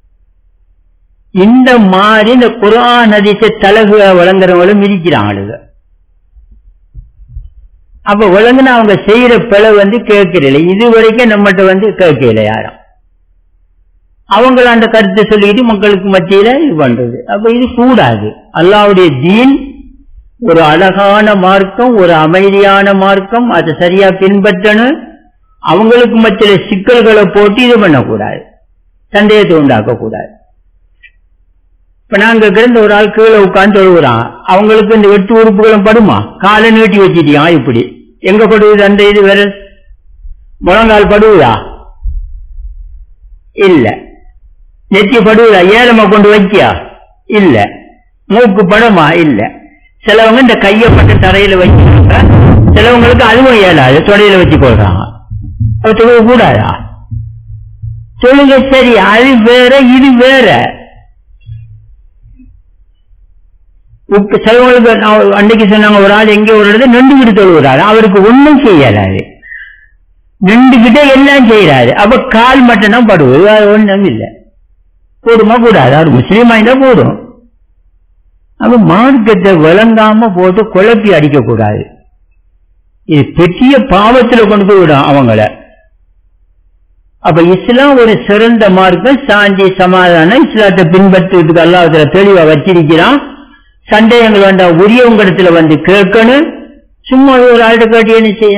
இந்த மாதிரி இந்த குரான் அதிச தலகு வழங்குறவங்களும் மிதிக்கிறான் ஆளுங்க அப்ப விளங்குனா அவங்க செய்யற பிழை வந்து கேட்கல இது வரைக்கும் நம்மகிட்ட வந்து கேட்கல யாரும் அவங்கள அந்த கருத்தை சொல்லிக்கிட்டு மக்களுக்கு மத்தியில இது பண்றது அப்ப இது கூடாது அல்லாவுடைய தீன் ஒரு அழகான மார்க்கம் ஒரு அமைதியான மார்க்கம் அதை சரியா பின்பற்றணும் அவங்களுக்கு மத்தியில சிக்கல்களை போட்டு இது பண்ணக்கூடாது சந்தேகத்தை உண்டாக்க கூடாது இப்ப நாங்க கிடந்த ஒரு ஆள் கீழே உட்கார்ந்து தொழுகிறான் அவங்களுக்கு இந்த வெட்டு உறுப்புகளும் படுமா காலை நீட்டி வச்சிட்டியா இப்படி எங்க படுவது அந்த இது வேற முழங்கால் படுவதா இல்ல நெத்தி படுவதா ஏலமா கொண்டு வைக்கியா இல்ல மூக்கு படமா இல்ல சிலவங்க இந்த கையை பட்டு தரையில வச்சுருக்க சிலவங்களுக்கு அதுவும் இயலாது தொடையில வச்சு கொள்றாங்க அப்ப தொழுக கூடாதா தொழுக சரி அது வேற இது வேற உப்பு சிலவங்களுக்கு நான் அன்னைக்கு சொன்னாங்க ஒரு ஆள் எங்கே ஒரு இடத்துல நின்றுகிட்டு தொழுகிறாரு அவருக்கு ஒன்றும் செய்யலாது நின்றுகிட்டே எல்லாம் செய்யறாரு அப்ப கால் மட்டும் தான் படுவது அது ஒன்றும் இல்லை கூடுமா கூடாது அவர் முஸ்லீமா இருந்தா கூடும் அப்ப மார்க்கத்தை விளங்காம போட்டு குழப்பி அடிக்க கூடாது இது பெரிய பாவத்துல கொண்டு போய் விடும் அவங்கள அப்ப இஸ்லாம் ஒரு சிறந்த மார்க்கம் சாந்தி சமாதானம் இஸ்லாத்தை பின்பற்றுறதுக்கு அல்லாஹத்துல தெளிவா வச்சிருக்கிறான் சந்தேகங்கள் வந்தா உரியவங்க இடத்துல வந்து கேட்கணும் சும்மா ஒரு ஆள்கிட்ட கேட்டு என்ன செய்ய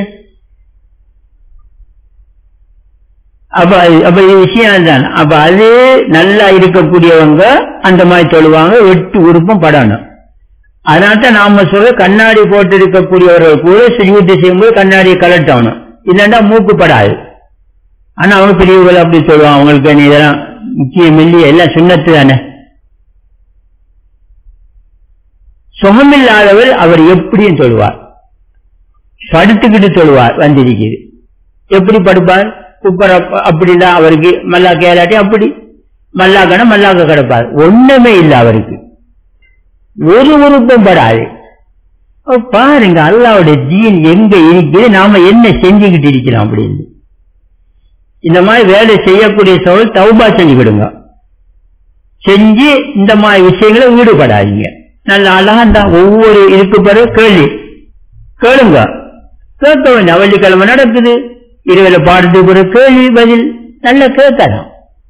அப்ப அப்ப இது விஷயம் தான் அப்ப அது நல்லா இருக்கக்கூடியவங்க அந்த மாதிரி தொழுவாங்க எட்டு உறுப்பும் படணும் அதனால தான் நாம சொல்ற கண்ணாடி போட்டு இருக்கக்கூடியவர்கள் கூட சுஜூத்தி செய்யும்போது கண்ணாடியை கலட்டணும் இல்லைன்னா மூக்கு படாது ஆனா அவங்க பெரியவர்கள் அப்படி சொல்லுவாங்க அவங்களுக்கு நீ இதெல்லாம் முக்கிய மில்லிய எல்லாம் சுண்ணத்து தானே சுகமில்லாதவர் அவர் எப்படியும் சொல்லுவார் படுத்துக்கிட்டு சொல்லுவார் வந்திருக்குது எப்படி படுப்பார் குப்பர அப்படின்னா அவருக்கு மல்லா கேளாட்டி அப்படி மல்லாக்கன மல்லாக்க கிடப்பார் ஒண்ணுமே இல்லை அவருக்கு ஒரு உறுப்பும் படாது பாருங்க அல்லாவுடைய ஜீன் எங்க இருக்குது நாம என்ன செஞ்சுக்கிட்டு இருக்கிறோம் அப்படின்னு இந்த மாதிரி வேலை செய்யக்கூடிய சோழல் தௌபா செஞ்சுக்கிடுங்க செஞ்சு இந்த மாதிரி விஷயங்களை ஈடுபடாதீங்க நல்ல அழகா தான் ஒவ்வொரு இதுக்கு பிறகு கேள்வி கேளுங்க கேட்க வேண்டாம் வெள்ளிக்கிழமை நடக்குது இருவேல பாடத்துக்கு ஒரு கேள்வி பதில் நல்ல கேட்கலாம்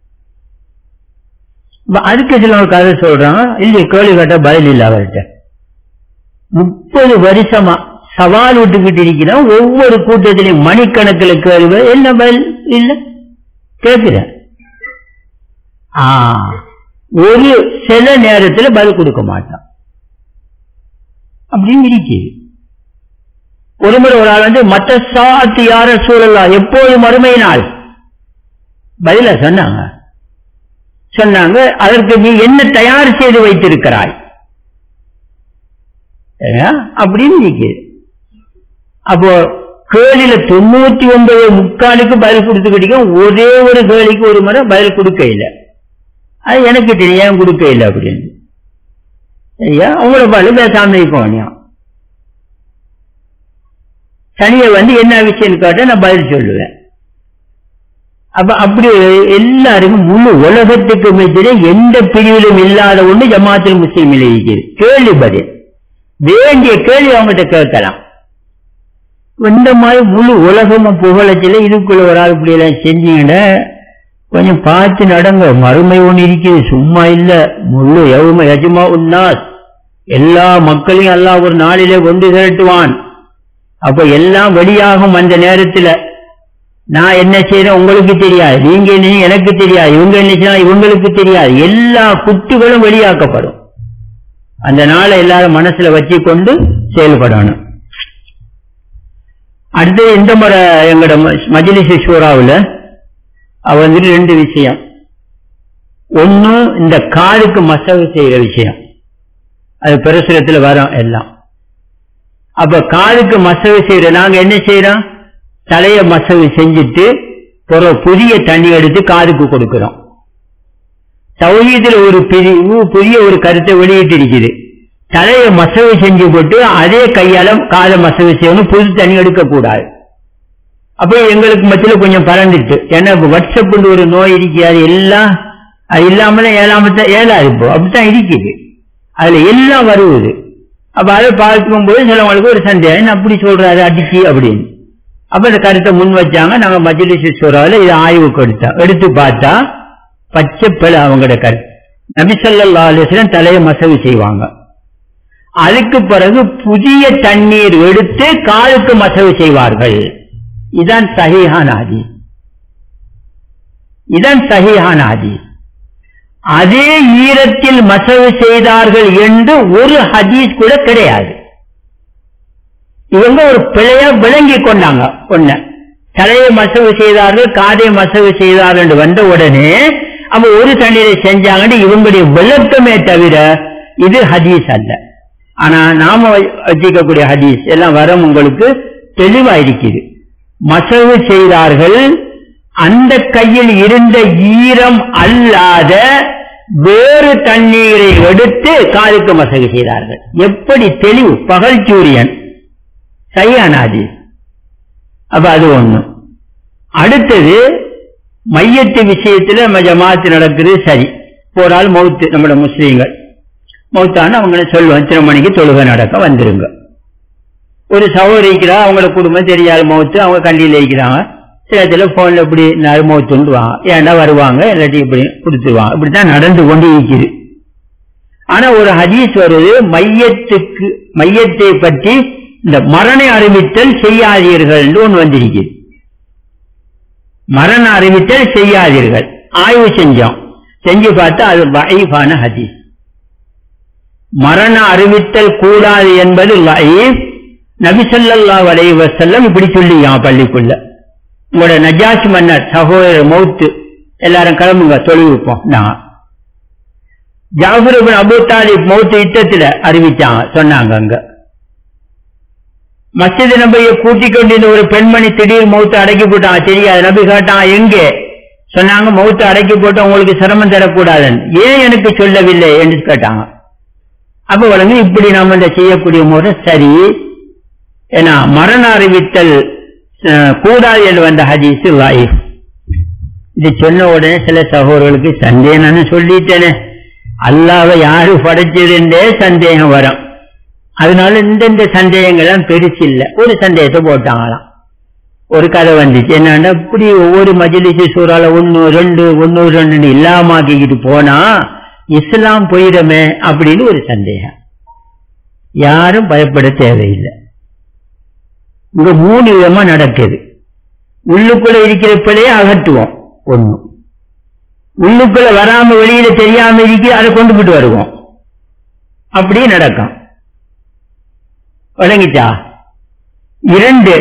அதுக்கு சில ஒரு கதை சொல்றாங்க இல்லையே கேள்வி கேட்ட பதில் இல்லை அவர்கிட்ட முப்பது வருஷமா சவால் விட்டுக்கிட்டு இருக்கிறோம் ஒவ்வொரு கூட்டத்திலையும் மணிக்கணக்கில் கேள்வி என்ன பதில் இல்லை கேட்கிற ஒரு சில நேரத்தில் பதில் கொடுக்க மாட்டான் அப்படின்னு இருக்குது ஒரு முறை ஒரு ஆள் வந்து மற்ற சாத்து யார சூழலாம் எப்போது மறுமை நாள் பதில சொன்னாங்க சொன்னாங்க அதற்கு நீ என்ன தயார் செய்து வைத்திருக்கிறாய் அப்படின்னு நிற்குது அப்போ கேளில தொண்ணூத்தி ஒன்பது முக்காலுக்கு பதில் கொடுத்து கிடைக்கும் ஒரே ஒரு கேளிக்கு ஒரு முறை பதில் கொடுக்க இல்லை அது எனக்கு தெரியும் கொடுக்க இல்லை அப்படின்னு சரியா அவங்கள பதில் பேசாம இருக்கோம் தனியை வந்து என்ன விஷயம் கேட்ட நான் பதில் சொல்லுவேன் அப்ப அப்படி எல்லாருக்கும் முழு உலகத்துக்கு மத்தியில எந்த பிரிவிலும் இல்லாத ஒண்ணு ஜமாத்தில் முஸ்லீம் இருக்கிறது கேள்வி பதில் வேண்டிய கேள்வி அவங்ககிட்ட கேட்கலாம் இந்த மாதிரி முழு உலகமும் புகழச்சில இதுக்குள்ள ஒரு ஆள் இப்படி எல்லாம் செஞ்சீங்கட கொஞ்சம் பார்த்து நடங்க மறுமை ஒண்ணு இருக்குது சும்மா இல்ல முழு எவ்வளவு எஜமா உன்னாஸ் எல்லா மக்களையும் எல்லாம் ஒரு நாளிலே கொண்டு திரட்டுவான் அப்ப எல்லாம் வெளியாகும் அந்த நேரத்துல நான் என்ன செய்யறேன் உங்களுக்கு தெரியாது நீங்க என்ன எனக்கு தெரியாது இவங்க என்ன செய்யலாம் இவங்களுக்கு தெரியாது எல்லா குட்டுகளும் வெளியாக்கப்படும் அந்த நாளை எல்லாரும் மனசுல வச்சு கொண்டு செயல்படணும் அடுத்து இந்த முறை எங்களோட மஜிலிஸ் சூறாவில் அவ வந்துட்டு ரெண்டு விஷயம் ஒன்னு இந்த காலுக்கு மசகு செய்யற விஷயம் அது பிரசுரத்துல வரும் எல்லாம் அப்ப காலுக்கு மசகு செய்யற நாங்க என்ன செய்யறோம் தலைய மசகு செஞ்சுட்டு ஒரு புதிய தண்ணி எடுத்து காதுக்கு கொடுக்கிறோம் தௌஹீதுல ஒரு பிரிவு புதிய ஒரு கருத்தை வெளியிட்டு இருக்குது தலைய மசகு செஞ்சு போட்டு அதே கையால காலை மசகு செய்யணும் புது தண்ணி எடுக்க கூடாது அப்ப எங்களுக்கு மத்தியில கொஞ்சம் பறந்துட்டு ஏன்னா இப்ப வாட்ஸ்அப் ஒரு நோய் இருக்கிறது எல்லாம் அது இல்லாமல ஏழாமத்த ஏழாது இப்போ அப்படித்தான் இருக்குது அதுல எல்லாம் வருவது அப்ப அதை பார்க்கும் போது சிலவங்களுக்கு ஒரு சந்தேகம் என்ன அப்படி சொல்றாரு அடிச்சு அப்படின்னு அப்ப இந்த கருத்தை முன் வச்சாங்க நாங்க மஜ்லிஸ் சூறாவில் இதை ஆய்வுக்கு எடுத்தோம் எடுத்து பார்த்தா பச்சை பிள்ளை அவங்களோட கருத்து நபிசல்லா அலிஸ்லாம் தலையை மசகு செய்வாங்க அதுக்கு பிறகு புதிய தண்ணீர் எடுத்து காலுக்கு மசகு செய்வார்கள் இதான் சஹிஹான் ஆதி இதான் சஹிஹான் ஆதி அதே ஈரத்தில் மசகு செய்தார்கள் என்று ஒரு ஹதீஸ் கூட கிடையாது இவங்க ஒரு பிழைய விளங்கி கொண்டாங்க ஒன்ன தலையை மசகு செய்தார்கள் காதை மசகு செய்தார்கள் என்று வந்த உடனே அவ ஒரு தண்ணீரை செஞ்சாங்கன்னு இவங்களுடைய விளக்கமே தவிர இது ஹதீஸ் அல்ல ஆனா நாம வச்சிக்கக்கூடிய ஹதீஸ் எல்லாம் வரம் உங்களுக்கு தெளிவா இருக்குது மசகு செய்தார்கள் அந்த கையில் இருந்த ஈரம் அல்லாத வேறு தண்ணீரை எடுத்து காலுக்கு மசகு செய்தார்கள் எப்படி தெளிவு பகல் சூரியன் சரியானாதி அப்ப அது ஒண்ணு அடுத்தது மையத்து விஷயத்துல நம்ம ஜமாத்து நடக்குது சரி போரால் மௌத்து நம்மளோட முஸ்லீம்கள் மௌத்தான அவங்கள சொல்லுவோம் இத்தனை மணிக்கு தொழுகை நடக்க வந்துருங்க ஒரு சகோதரி இருக்கிறா அவங்களோட குடும்பம் தெரியாத மௌத்து அவங்க கண்டியில் இருக்கிறாங்க சில இடத்துல போன்ல இப்படி மௌத்துண்டுவாங்க ஏன்டா வருவாங்க இல்லாட்டி இப்படி கொடுத்துருவாங்க இப்படித்தான் நடந்து கொண்டு இருக்குது ஆனா ஒரு ஹதீஸ் வருது மையத்துக்கு மையத்தை பற்றி இந்த மரண அறிவித்தல் செய்யாதீர்கள் ஒன்று வந்திருக்குது மரண அறிவித்தல் செய்யாதீர்கள் ஆய்வு செஞ்சோம் செஞ்சு பார்த்தா அது வைஃபான ஹதீஸ் மரண அறிவித்தல் கூடாது என்பது லைஃப் நபிசல்லா வலைவ செல்லம் இப்படி சொல்லியான் பள்ளிக்குள்ள உங்களோட நஜாஸ் மன்னர் சகோதரர் மௌத்து எல்லாரும் கிளம்புங்க தொழில்நுட்பம் நான் ஜாஃபர் அபு தாலிப் மௌத்து யுத்தத்தில் அறிவிச்சாங்க சொன்னாங்க அங்க மசித நபியை கூட்டிக் கொண்டிருந்த ஒரு பெண்மணி திடீர் மௌத்து அடக்கி போட்டாங்க தெரியாது நபி கேட்டான் எங்கே சொன்னாங்க மௌத்து அடக்கி போட்டு உங்களுக்கு சிரமம் தரக்கூடாதுன்னு ஏன் எனக்கு சொல்லவில்லை என்று கேட்டாங்க அப்ப வழங்கு இப்படி நாம இந்த செய்யக்கூடிய முறை சரி ஏன்னா மரண அறிவித்தல் கூடாது என்று வந்த ஹதீஸ் லைஃப் இது சொன்ன உடனே சில சகோதரர்களுக்கு சந்தேகம் நான் சொல்லிட்டேனே அல்லாவை யாரு படைச்சதுன்றே சந்தேகம் வரும் அதனால இந்தந்த சந்தேகங்கள்லாம் பெருசு இல்லை ஒரு சந்தேகத்தை போட்டாங்களாம் ஒரு கதை வந்துச்சு என்னன்னா இப்படி ஒவ்வொரு மஜிலிசி சூறால ஒன்னு ரெண்டு ஒன்னு ரெண்டு இல்லாமாக்கிக்கிட்டு போனா இஸ்லாம் போயிடுமே அப்படின்னு ஒரு சந்தேகம் யாரும் பயப்பட தேவையில்லை இங்க மூணு விதமா நடக்குது உள்ளுக்குள்ள இருக்கிற பிழைய அகற்றுவோம் ஒண்ணு உள்ளுக்குள்ள வராம வெளியில தெரியாம இருக்கு அதை கொண்டு போட்டு வருவோம் அப்படியே நடக்கும் வழங்கிச்சா இரண்டு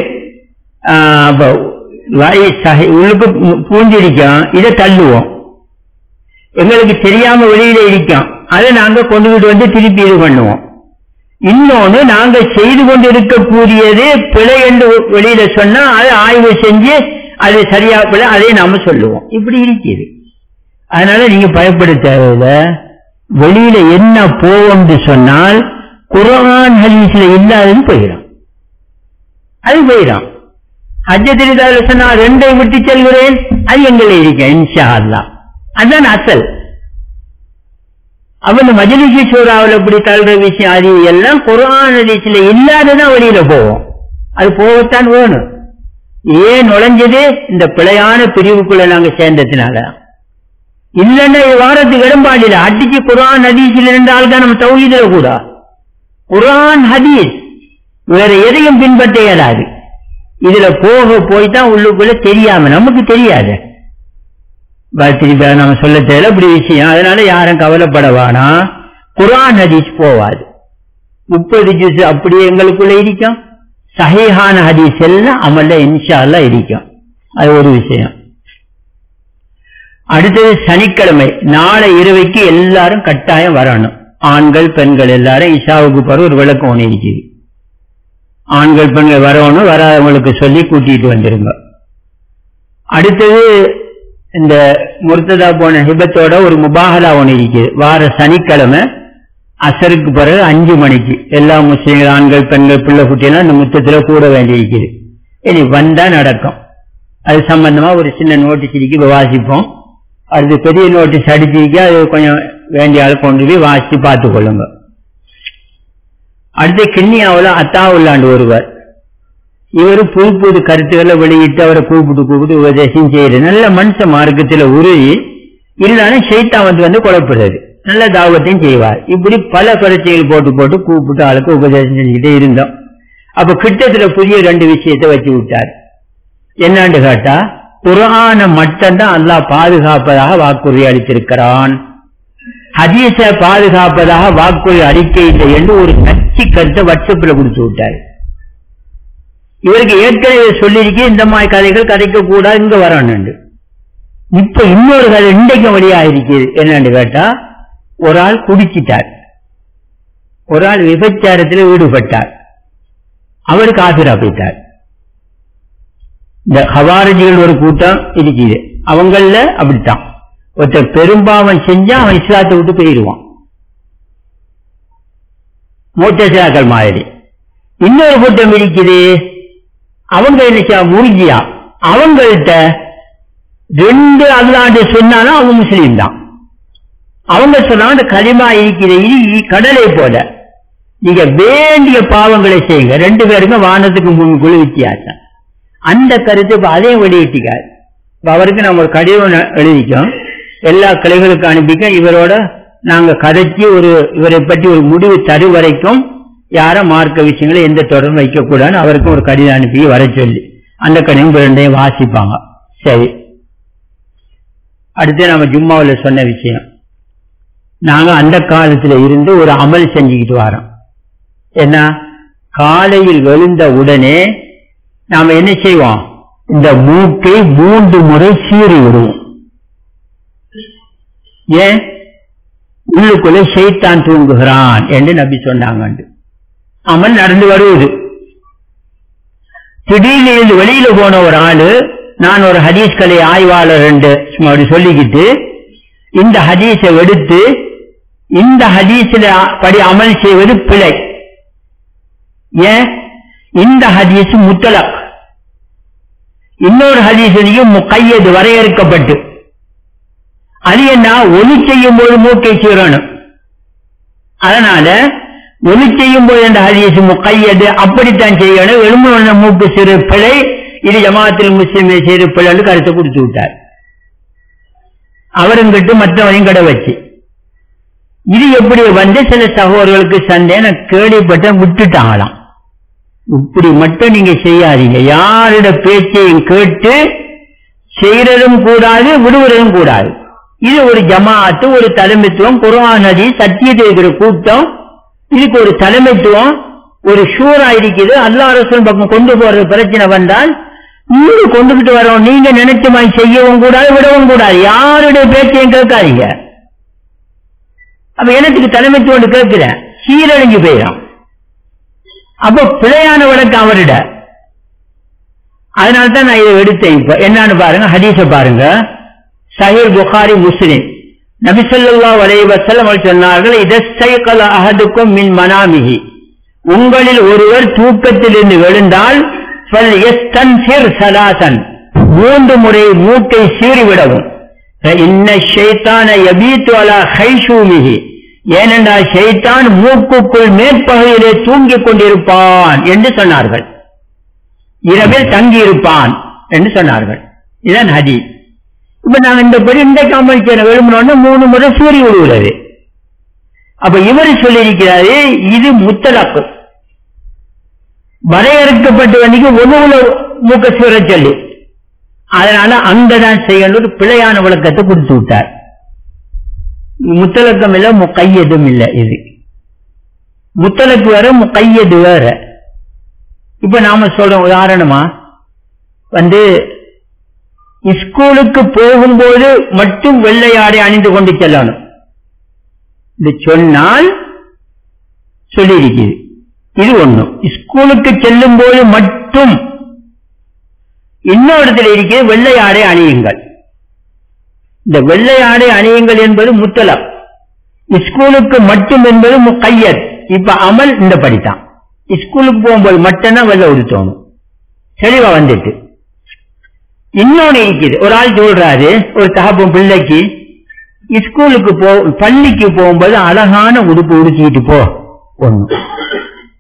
உள்ளுக்கு பூஞ்சிருக்கோம் இதை தள்ளுவோம் எங்களுக்கு தெரியாம வெளியில இருக்கோம் அதை நாங்க கொண்டுகிட்டு வந்து திருப்பி இது பண்ணுவோம் இன்னொன்னு நாங்க செய்து கொண்டு இருக்கக்கூடியது பிழை என்று வெளியில சொன்னா அதை ஆய்வு செஞ்சு அது சரியா பிழை அதை நாம சொல்லுவோம் இப்படி இருக்குது அதனால நீங்க பயப்பட தேவையில்லை வெளியில என்ன போவோம்னு சொன்னால் குரான் ஹதீஸ்ல இல்லாதது போயிடும் அது போயிடும் ஹஜ்ஜத்திரிதாவில் சொன்னா ரெண்டை விட்டு செல்கிறேன் அது எங்களை இருக்க இன்ஷா அல்லா அதுதான் அசல் அவன் மஜலிசி சூறாவில் இப்படி தள்ளுற விஷயம் அது எல்லாம் குரான் ஹதீஸ்ல இல்லாததான் வெளியில போவோம் அது போகத்தான் வேணும் ஏன் நுழைஞ்சது இந்த பிழையான பிரிவுக்குள்ள நாங்க சேர்ந்ததுனால இல்லைன்னா இது வாரத்துக்கு இடம்பாடில அடிச்சு குரான் ஹதீஸில் இருந்தால் தான் நம்ம தௌஹீதுல கூட குரான் ஹதீஸ் வேற எதையும் பின்பற்ற இயலாது இதுல போக போய் தான் உள்ளுக்குள்ள தெரியாம நமக்கு தெரியாது திருப்பி நம்ம சொல்ல தேவை இப்படி விஷயம் அதனால யாரும் கவலைப்பட வேணாம் குரான் ஹதீஸ் போவாது முப்பது ஜூஸ் அப்படியே எங்களுக்குள்ள இருக்கும் சஹீஹான ஹதீஸ் எல்லாம் அமல்ல இன்ஷா எல்லாம் இருக்கும் அது ஒரு விஷயம் அடுத்தது சனிக்கிழமை நாளை இரவைக்கு எல்லாரும் கட்டாயம் வரணும் ஆண்கள் பெண்கள் எல்லாரும் இஷாவுக்கு பிறகு ஒரு விளக்கம் ஒன்று இருக்குது ஆண்கள் பெண்கள் வரணும் வராதவங்களுக்கு சொல்லி கூட்டிட்டு வந்துருங்க அடுத்தது இந்த முர்த்ததா போன ஹிபத்தோட ஒரு முபாகலா ஒன்று இருக்குது வார சனிக்கிழமை அசருக்கு பிறகு அஞ்சு மணிக்கு எல்லா முஸ்லீம்கள் ஆண்கள் பெண்கள் பிள்ளை குட்டியெல்லாம் இந்த முத்தத்துல கூட வேண்டியிருக்குது இனி வந்தா நடக்கும் அது சம்பந்தமா ஒரு சின்ன நோட்டீஸ் இருக்கு வாசிப்போம் அடுத்து பெரிய நோட்டீஸ் அடிச்சிருக்க அது கொஞ்சம் வேண்டிய ஆள் கொண்டு போய் வாசிச்சு பார்த்து கொள்ளுங்க அடுத்து கிண்ணியாவில் அத்தாவுல்லாண்டு ஒருவர் இவர் புது புது கருத்துக்களை வெளியிட்டு அவரை கூப்பிட்டு கூப்பிட்டு உபதேசம் செய்யறது நல்ல மனுஷ மார்க்கத்தில் உருகி இருந்தாலும் ஷைத்தான் வந்து வந்து குழப்பிடுறது நல்ல தாவத்தையும் செய்வார் இப்படி பல கருத்துகள் போட்டு போட்டு கூப்பிட்டு ஆளுக்கு உபதேசம் செஞ்சுக்கிட்டே இருந்தோம் அப்ப கிட்டத்துல புதிய ரெண்டு விஷயத்தை வச்சு விட்டார் என்னான்னு கேட்டா குரான மட்டும்தான் அல்லாஹ் பாதுகாப்பதாக வாக்குறுதி அளித்திருக்கிறான் ஹதீஸ பாதுகாப்பதாக வாக்குறுதி அளிக்க இல்லை என்று ஒரு கட்சி கருத்தை வாட்ஸ்அப்ல கொடுத்து விட்டார் இவருக்கு ஏற்கனவே சொல்லியிருக்கே இந்த மாதிரி கதைகள் கதைக்க கூடாது இங்க வரணும் இப்ப இன்னொரு கதை இன்றைக்கு வழியா இருக்குது என்னன்னு கேட்டா ஒரு ஆள் குடிச்சிட்டார் ஒரு ஆள் விபச்சாரத்தில் ஈடுபட்டார் அவருக்கு ஆசிரா போயிட்டார் இந்த ஹவாரஜிகள் ஒரு கூட்டம் இருக்குது அவங்கள அப்படித்தான் ஒருத்தர் பெரும்பாவம் செஞ்சா அவன் இஸ்லாத்தை விட்டு போயிடுவான் மூத்தசிராக்கள் மாதிரி இன்னொரு கூட்டம் இருக்குது அவங்க என்ன முருகியா அவங்கள்ட்ட ரெண்டு அல்லாண்டு சொன்னாலும் அவங்க முஸ்லீம் தான் அவங்க சொன்னாங்க களிமா இருக்கிற இது கடலை போல நீங்க வேண்டிய பாவங்களை செய்யுங்க ரெண்டு பேருக்கும் வானத்துக்கு முன்குழு வித்தியாசம் அந்த கருத்து இப்ப அதையும் வெளியிட்டிக்கார் அவருக்கு நம்ம ஒரு கடிதம் எழுதிக்கோம் எல்லா கிளைகளுக்கும் அனுப்பிக்க இவரோட நாங்க கதைச்சி ஒரு இவரை பற்றி ஒரு முடிவு தரு வரைக்கும் யார மார்க்க விஷயங்களை எந்த தொடர்பு வைக்கக்கூடாதுன்னு அவருக்கும் ஒரு கடிதம் அனுப்பி வர சொல்லி அந்த கடிதம் ரெண்டையும் வாசிப்பாங்க சரி அடுத்து நம்ம ஜும்மாவில் சொன்ன விஷயம் நாங்க அந்த காலத்துல இருந்து ஒரு அமல் செஞ்சுக்கிட்டு வரோம் என்ன காலையில் எழுந்த உடனே நாம என்ன செய்வோம் இந்த மூக்கை மூன்று முறை சீறி விடுவோம் ஏன் உள்ளுக்குள்ள செய்தான் தூங்குகிறான் என்று நபி சொன்னாங்க அமல் நடந்து வருவது திடீர்னு இருந்து வெளியில போன ஒரு ஆளு நான் ஒரு ஹதீஸ் கலை ஆய்வாளர் என்று அப்படி சொல்லிக்கிட்டு இந்த ஹதீஸை எடுத்து இந்த ஹதீஸில் படி அமல் செய்வது பிழை ஏன் இந்த ஹதீஸ் முத்தலக் இன்னொரு ஹதீஸிலையும் முக்கையது வரையறுக்கப்பட்டு அது என்ன ஒலி செய்யும் போது மூக்கை சீரணும் அதனால ஒலி செய்யும் போது இந்த ஹதீஸ் முக்கையது அப்படித்தான் செய்யணும் எலும்பு மூக்கு சிறு பிழை இது ஜமாத்தில் முஸ்லிமை சிறு பிள்ளைன்னு கருத்தை கொடுத்து விட்டார் அவரும் கிட்ட மற்றவரையும் கடை வச்சு இது எப்படி வந்து சில சகோதரர்களுக்கு சந்தேகம் கேள்விப்பட்ட விட்டுட்டாங்களாம் இப்படி மட்டும் நீங்க செய்யாதீங்க யாரோட பேச்சையும் கேட்டு செய்யறதும் கூடாது விடுவதும் கூடாது இது ஒரு ஜமாஅத்து ஒரு தலைமைத்துவம் குரான் நதி சத்தியத்தை இருக்கிற கூட்டம் இதுக்கு ஒரு தலைமைத்துவம் ஒரு ஷூரா இருக்குது அல்லா ரசூல் பக்கம் கொண்டு போறது பிரச்சனை வந்தால் நீங்க கொண்டுகிட்டு வரோம் நீங்க நினைச்ச மாதிரி செய்யவும் கூடாது விடவும் கூடாது யாருடைய பேச்சையும் கேட்காதீங்க அப்ப எனக்கு தலைமைத்துவம் கேட்கிற சீரழிஞ்சு போயிடும் அப்ப பிழையான வழக்கம் அவரிட அதனால்தான் நான் இதை எடுத்தேன் இப்ப என்னன்னு பாருங்க ஹதீஸ பாருங்க சஹீர் புகாரி முஸ்லிம் நபிசல்லா வலைவசல்லம் சொன்னார்கள் இதஸ்தைகல அகதுக்கும் மின் மனாமிகி உங்களில் ஒருவர் தூக்கத்திலிருந்து எழுந்தால் சலாசன் மூன்று முறை மூக்கை சீறிவிடவும் இன்ன ஷைத்தான யபீத்து அலா ஹைஷூமிகி ஏனென்றால் ஷைத்தான் மூக்குக்குள் மேற்பகுதியிலே தூங்கிக் கொண்டிருப்பான் என்று சொன்னார்கள் இரவில் தங்கியிருப்பான் என்று சொன்னார்கள் இதான் ஹதி இப்ப நாங்க இந்த படி இந்த காமலிச்சனை விரும்பினோம்னா மூணு முறை சூறி விடுகிறது அப்ப இவர் சொல்லியிருக்கிறாரு இது முத்தலாக்கு வரையறுக்கப்பட்ட வண்டிக்கு ஒண்ணுல மூக்க சூற சொல்லி அதனால அங்கதான் செய்யணும் பிழையான விளக்கத்தை கொடுத்து விட்டார் முத்தலக்கம் இல்ல முக்கையதும் இல்ல இது முத்தலக்கு வேற முக்கையது வேற இப்ப நாம சொல்றோம் உதாரணமா வந்து ஸ்கூலுக்கு போகும்போது மட்டும் வெள்ளையாடை அணிந்து கொண்டு செல்லணும் இது சொன்னால் சொல்லியிருக்கிறது இது ஒண்ணும் ஸ்கூலுக்கு செல்லும் போது மட்டும் இன்னொருத்தில் இருக்கிறது வெள்ளை ஆடை அணியுங்கள் இந்த வெள்ளை ஆடை அணியுங்கள் என்பது முத்தலம் ஸ்கூலுக்கு மட்டும் என்பது கையர் இப்ப அமல் இந்த படித்தான் ஸ்கூலுக்கு போகும்போது மட்டும்தான் வெள்ளை உடுத்தணும் தெளிவா வந்துட்டு இன்னொன்னு இருக்குது ஒரு ஆள் சொல்றாரு ஒரு தகப்பம் பிள்ளைக்கு ஸ்கூலுக்கு போ பள்ளிக்கு போகும்போது அழகான உடுப்பு உடுத்திட்டு போ ஒண்ணு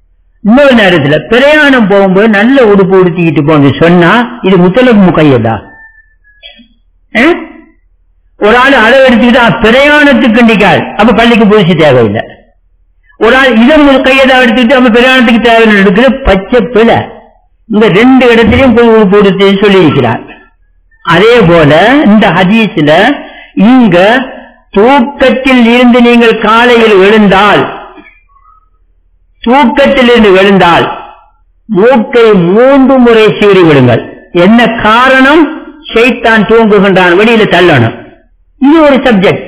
இன்னொரு நேரத்துல பிரயாணம் போகும்போது நல்ல உடுப்பு உடுத்திக்கிட்டு போங்க சொன்னா இது முத்தலக் முகையதா அஹ்? ஒரு ஆள் அளவு எடுத்துக்கிட்டா பிரயாணத்துக்கு கண்டிக்காது அப்ப பள்ளிக்கு புதுசு தேவையில்லை ஒரு ஆள் இதன் கையதா எடுத்துக்கிட்டு அப்ப பிரயாணத்துக்கு தேவையில்லை எடுக்கிற பச்சை பிழை இந்த ரெண்டு இடத்திலையும் போய் உடுப்பு உடுத்தி சொல்லி இருக்கிறார் அதே போல இந்த ஹதீஸ்ல இங்க தூக்கத்தில் இருந்து நீங்கள் காலையில் எழுந்தால் தூக்கத்தில் இருந்து எழுந்தால் மூக்கை மூன்று முறை சீறி விடுங்கள் என்ன காரணம் ஷைத்தான் தூங்குகின்றான் வெளியில தள்ளணும் இது ஒரு சப்ஜெக்ட்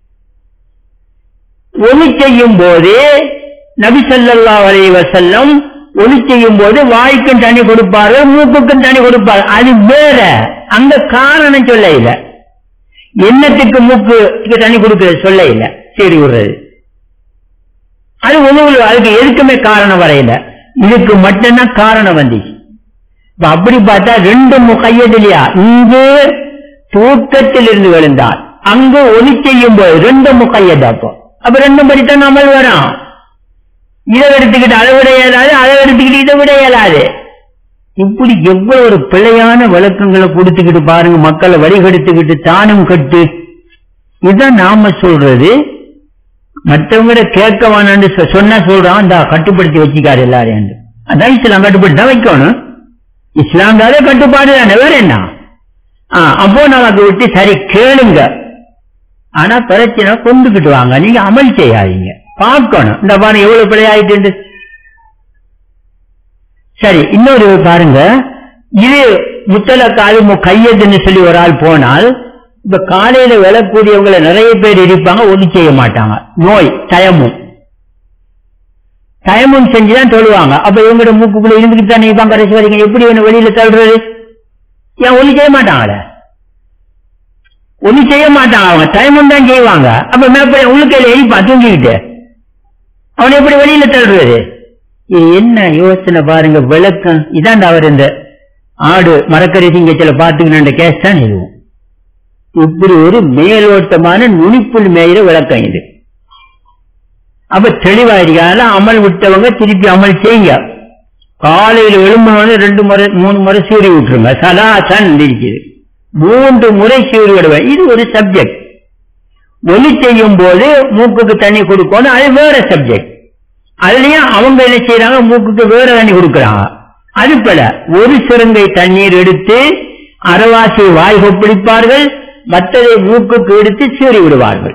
ஒளி செய்யும் போது நபி ஸல்லல்லாஹு அலைஹி வஸல்லம் ஒளி செய்யும் போது வாய்க்கும் தண்ணி கொடுப்பார்கள் மூக்குக்கும் தண்ணி கொடுப்பார்கள் அது வேற அங்க காரணம் சொல்ல இல்ல எண்ணத்துக்கு மூக்கு தண்ணி கொடுக்கிறது சொல்ல இல்ல சரி விடுறது அது உணவு அதுக்கு எதுக்குமே காரணம் வரையில இதுக்கு மட்டும்தான் காரணம் வந்துச்சு இப்ப அப்படி பார்த்தா ரெண்டு முகையது இல்லையா இங்கு தூக்கத்தில் இருந்து விழுந்தார் அங்கு ஒளி செய்யும் போது ரெண்டு முகையது அப்போ அப்ப ரெண்டும் படித்தான் அமல் வரும் இதை எடுத்துக்கிட்டு அதை விட இயலாது அதை எடுத்துக்கிட்டு இதை விட இயலாது இப்படி எவ்வளவு ஒரு பிழையான விளக்கங்களை கொடுத்துக்கிட்டு பாருங்க மக்களை வழிகெடுத்துக்கிட்டு தானும் கட்டு இதுதான் நாம சொல்றது மற்றவங்க கேட்க வேணான்னு சொ- சொன்னா சொல்றான் இந்த கட்டுப்படுத்தி வச்சுக்காரு எல்லாரையும் அதான் இஸ்லாம் கட்டுப்படுத்தி தான் வைக்கணும் இஸ்லாம் தானே கட்டுப்பாடு தானே வேற என்ன ஆ, அப்போ நமக்கு விட்டு சரி கேளுங்க ஆனா பிரச்சனை கொண்டுகிட்டு வாங்க நீங்க அமல் செய்யாதீங்க பார்க்கணும் இந்த பாருங்க எவ்வளவு பிழையாயிட்டு சரி இன்னொரு பாருங்க இது முத்தலக்காது கையதுன்னு சொல்லி ஒரு ஆள் போனால் இப்ப காலையில விழக்கூடியவங்களை நிறைய பேர் இருப்பாங்க ஒளி செய்ய மாட்டாங்க நோய் தயமும் தயமும் செஞ்சுதான் தொழுவாங்க அப்ப இவங்களோட மூக்குக்குள்ள இருந்துகிட்டு தான் இருப்பாங்க கடைசி வரைக்கும் எப்படி இவனை வெளியில தள்ளுறது ஏன் ஒளி செய்ய மாட்டாங்களே ஒளி செய்ய மாட்டாங்க அவங்க தயமும் தான் செய்வாங்க அப்ப மேப்ப உள்ளுக்கையில எரிப்பா தூங்கிக்கிட்டு அவனை எப்படி வெளியில தள்ளுறது இது என்ன யோசனை பாருங்க விளக்கம் இதாண்டா அவர் இந்த ஆடு மரக்கறி சிங்கச்சில பாத்துக்கணும் கேஸ் தான் இதுவும் இப்படி ஒரு மேலோட்டமான நுனிப்புள் மேயிற விளக்கம் இது அப்ப தெளிவாயிருக்காங்க அமல் விட்டவங்க திருப்பி அமல் செய்யுங்க காலையில் எழும்புனோட ரெண்டு முறை மூணு முறை சீறி விட்டுருங்க சலாசன் இருக்குது மூன்று முறை சீறி விடுவேன் இது ஒரு சப்ஜெக்ட் ஒலி செய்யும் போது மூக்குக்கு தண்ணி கொடுக்கணும் அது வேற சப்ஜெக்ட் அதுலயும் அவங்க என்ன செய்யறாங்க மூக்குக்கு வேற தண்ணி கொடுக்கறாங்க அது போல ஒரு சிறுங்கை தண்ணீர் எடுத்து அரவாசி வாய் கொப்பளிப்பார்கள் மற்றதை மூக்குக்கு எடுத்து சீறி விடுவார்கள்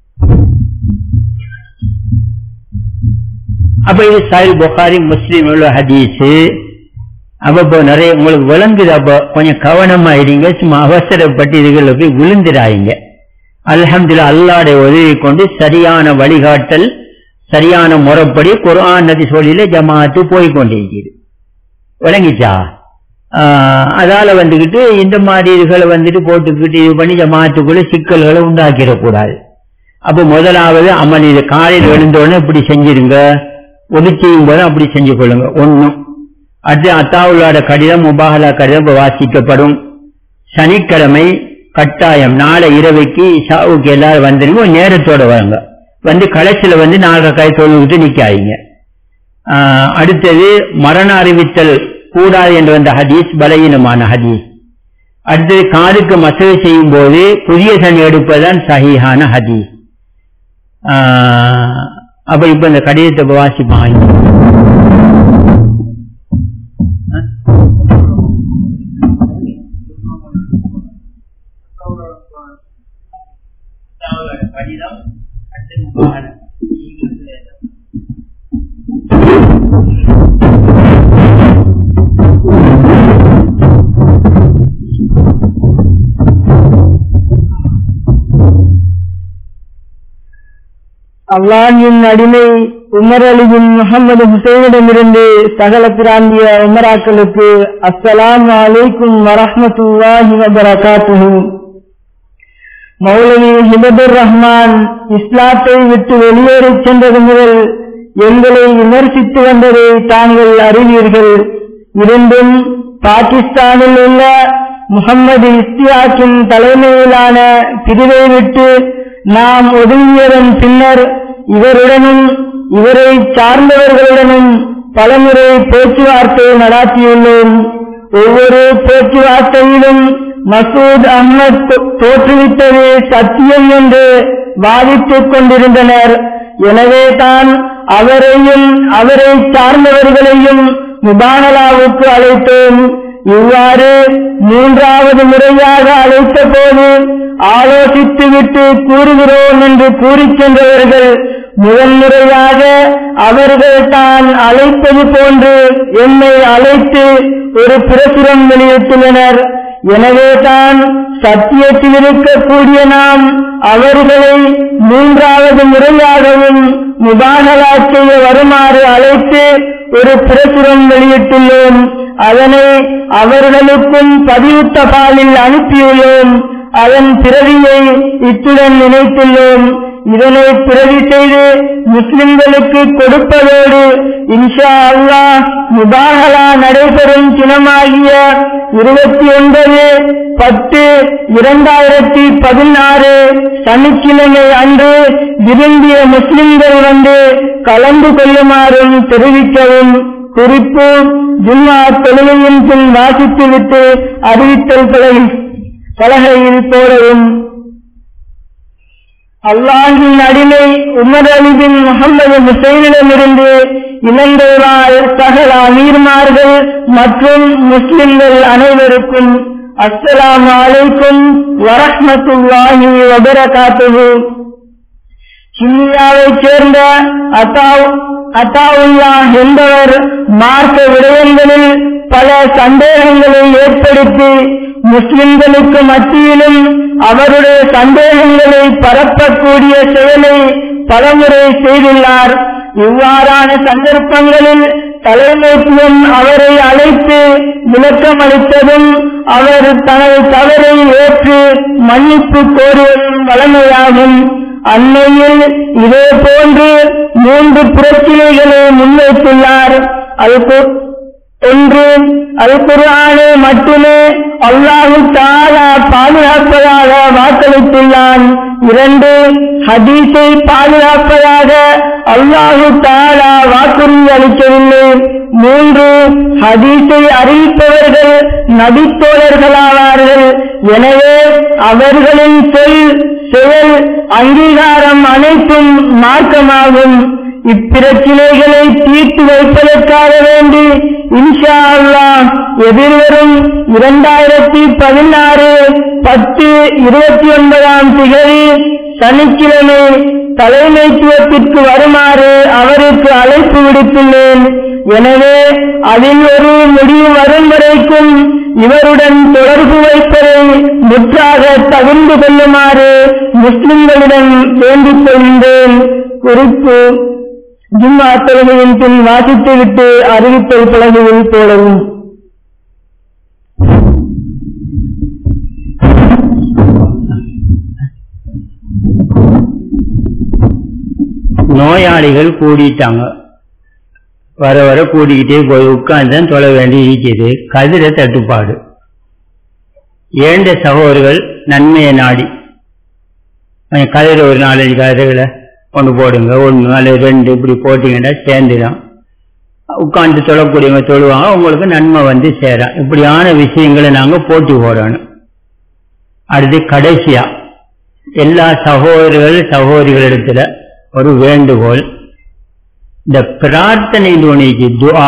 அப்ப இது சாயில் புகாரி முஸ்லீம் உள்ள ஹதீஸ் அப்ப இப்போ நிறைய உங்களுக்கு விளங்குது அப்போ கொஞ்சம் கவனமா இருங்க சும்மா அவசரப்பட்டு இதுகளை போய் விழுந்துடாதீங்க அல்ஹம்துலில்லாஹ் அல்லாடைய உதவி கொண்டு சரியான வழிகாட்டல் சரியான முறைப்படி குர்ஆன் நதி சொல்லில ஜமாத்து போய் கொண்டிருக்கிறது விளங்கிச்சா ஆஹ் அதால வந்துகிட்டு இந்த மாதிரி இதுகளை வந்துட்டு போட்டுக்கிட்டு இது பண்ணி ஜமாத்துக்குள்ள சிக்கல்களை உண்டாக்கிடக்கூடாது அப்ப முதலாவது அமல் இது காலையில் எழுந்தோடனே இப்படி செஞ்சிருங்க ஒளி செய்யும் போது அப்படி செஞ்சு கொள்ளுங்க ஒண்ணும் அடுத்து அத்தாவுல்லாட கடிதம் முபாகலா கடிதம் இப்ப வாசிக்கப்படும் சனிக்கிழமை கட்டாயம் நாளை இரவைக்கு ஷாவுக்கு எல்லாரும் வந்துருங்க ஒரு நேரத்தோட வாங்க வந்து கடைசியில வந்து நாலரை கை தொழுவிட்டு நிக்காதீங்க ஆஹ் அடுத்தது மரண அறிவித்தல் கூடாது என்று வந்த ஹதீஸ் பலகீனமான ஹதீஸ் அடுத்தது காதுக்கு மசகு செய்யும் போது புதிய சனி எடுப்பதுதான் சஹீஹான ஹதீஸ் ஆஹ் அப்ப இப்ப இந்த கடிதத்தை இப்ப வாசிப்பாங்க கடிதம் அல்லாஹின் அடிமை உமர் அலிபின் முகமது ஹுசைனிடமிருந்து சகல பிராந்திய உமராக்களுக்கு அஸ்ஸலாமு அலைக்கும் வரஹ்மத்துல்லாஹி வபரகாத்துஹு மௌலவி ஹிபதுர் ரஹ்மான் இஸ்லாத்தை விட்டு வெளியேறிச் சென்றது முதல் எங்களை விமர்சித்து வந்ததை தாங்கள் அறிவீர்கள் இருந்தும் பாகிஸ்தானில் உள்ள முகம்மது இஸ்தியாக்கின் தலைமையிலான பிரிவை விட்டு நாம் ஒதுங்கியதன் பின்னர் இவருடனும் இவரை சார்ந்தவர்களுடனும் பலமுறை பேச்சுவார்த்தை நடாத்தியுள்ளோம் ஒவ்வொரு பேச்சுவார்த்தையிலும் மசூத் அஹ்மத் தோற்றுவித்தது சத்தியம் என்று வாதிட்டுக் கொண்டிருந்தனர் எனவே தான் அவரையும் அவரை சார்ந்தவர்களையும் முபானலாவுக்கு அழைத்தோம் இவ்வாறு மூன்றாவது முறையாக அழைத்த போது ஆலோசித்துவிட்டு கூறுகிறோம் என்று கூறிச் சென்றவர்கள் முதன்முறையாக அவர்கள் தான் அழைப்பது போன்று என்னை அழைத்து ஒரு பிரசுரம் வெளியிட்டுள்ளனர் எனவே தான் சத்தியத்தில் இருக்கக்கூடிய நாம் அவர்களை மூன்றாவது முறையாகவும் முபாகலா செய்ய வருமாறு அழைத்து ஒரு பிரசுரம் வெளியிட்டுள்ளோம் அதனை அவர்களுக்கும் பதிவு தபாலில் அனுப்பியுள்ளோம் அதன் பிறவியை இத்துடன் நினைத்துள்ளோம் இதனை பிறவி செய்து முஸ்லிம்களுக்கு கொடுப்பதோடு இன்ஷா அல்லாஹ் முபாகலா நடைபெறும் தினமாகிய இருபத்தி ஒன்பது பத்து இரண்டாயிரத்தி பதினாறு சனிக்கிழமை அன்று விரும்பிய முஸ்லிம்கள் வந்து கலந்து கொள்ளுமாறும் தெரிவிக்கவும் குறிப்பு ஜும்மா தொழுகையின் பின் வாசித்துவிட்டு அறிவித்தல் பலகை பலகையில் போடவும் அல்லாஹின் அடிமை உமர் அலிபின் முகமது ஹுசைனிடமிருந்து இலங்கைவாழ் சகல அமீர்மார்கள் மற்றும் முஸ்லிம்கள் அனைவருக்கும் அஸ்ஸலாமு அலைக்கும் வரஹ்மத்துல்லாஹி வபரகாத்துஹு சின்னியாவைச் சேர்ந்த அத்தாவ் அத்தாவுல்லா என்பவர் மார்க்க விடயங்களில் பல சந்தேகங்களை ஏற்படுத்தி முஸ்லிம்களுக்கு மத்தியிலும் அவருடைய சந்தேகங்களை பரப்பக்கூடிய செயலை பலமுறை செய்துள்ளார் இவ்வாறான சந்தர்ப்பங்களில் தலைமைத்துவம் அவரை அழைத்து விளக்கம் அளித்ததும் அவர் தனது தவறை ஏற்று மன்னிப்பு கோருவதும் வளமையாகும் அண்மையில் இதே போன்று மூன்று பிரச்சனைகளை முன்வைத்துள்ளார் அது ஒன்று அல் குர்ஆனை மட்டுமே அல்லாஹு தாலா பாதுகாப்பதாக வாக்களித்துள்ளான் இரண்டு ஹதீஸை பாதுகாப்பதாக அல்லாஹு தாலா வாக்குறுதி அளிக்கவில்லை மூன்று ஹதீஸை அறிவிப்பவர்கள் நபித்தோழர்களாவார்கள் எனவே அவர்களின் சொல் செயல் அங்கீகாரம் அனைத்தும் மார்க்கமாகும் இப்பிரச்சினைகளை தீர்த்து வைப்பதற்காக வேண்டி இன்ஷா அல்லாஹ் எதிர்வரும் இரண்டாயிரத்தி பதினாறு பத்து இருபத்தி ஒன்பதாம் திகதி சனிக்கிழமை தலைமைத்துவத்திற்கு வருமாறு அவருக்கு அழைப்பு விடுத்துள்ளேன் எனவே அதில் ஒரு முடிவு வரும் வரைக்கும் இவருடன் தொடர்பு வைப்பதை முற்றாக தகுந்து கொள்ளுமாறு முஸ்லிம்களிடம் வேண்டிக் கொள்கின்றேன் குறிப்பு ஜும்மா தொழுகையின் பின் வாசித்துவிட்டு அறிவித்தல் பலகையில் போடவும் நோயாளிகள் கூடிட்டாங்க வர வர கூடிக்கிட்டே போய் உட்கார்ந்து தொலை வேண்டி இருக்கிறது கதிர தட்டுப்பாடு ஏண்ட சகோதரர்கள் நன்மையை நாடி கொஞ்சம் கதிர ஒரு நாலஞ்சு கதிரைகளை கொண்டு போடுங்க ஒன்று அல்லது ரெண்டு இப்படி போட்டீங்கன்னா சேர்ந்துடும் உட்காந்து தொழக்கூடியவங்க தொழுவாங்க உங்களுக்கு நன்மை வந்து சேரும் இப்படியான விஷயங்களை நாங்கள் போட்டி போடணும் அடுத்து கடைசியா எல்லா சகோதரர்கள் சகோதரிகளிடத்துல ஒரு வேண்டுகோள் இந்த பிரார்த்தனை துணிக்கு துவா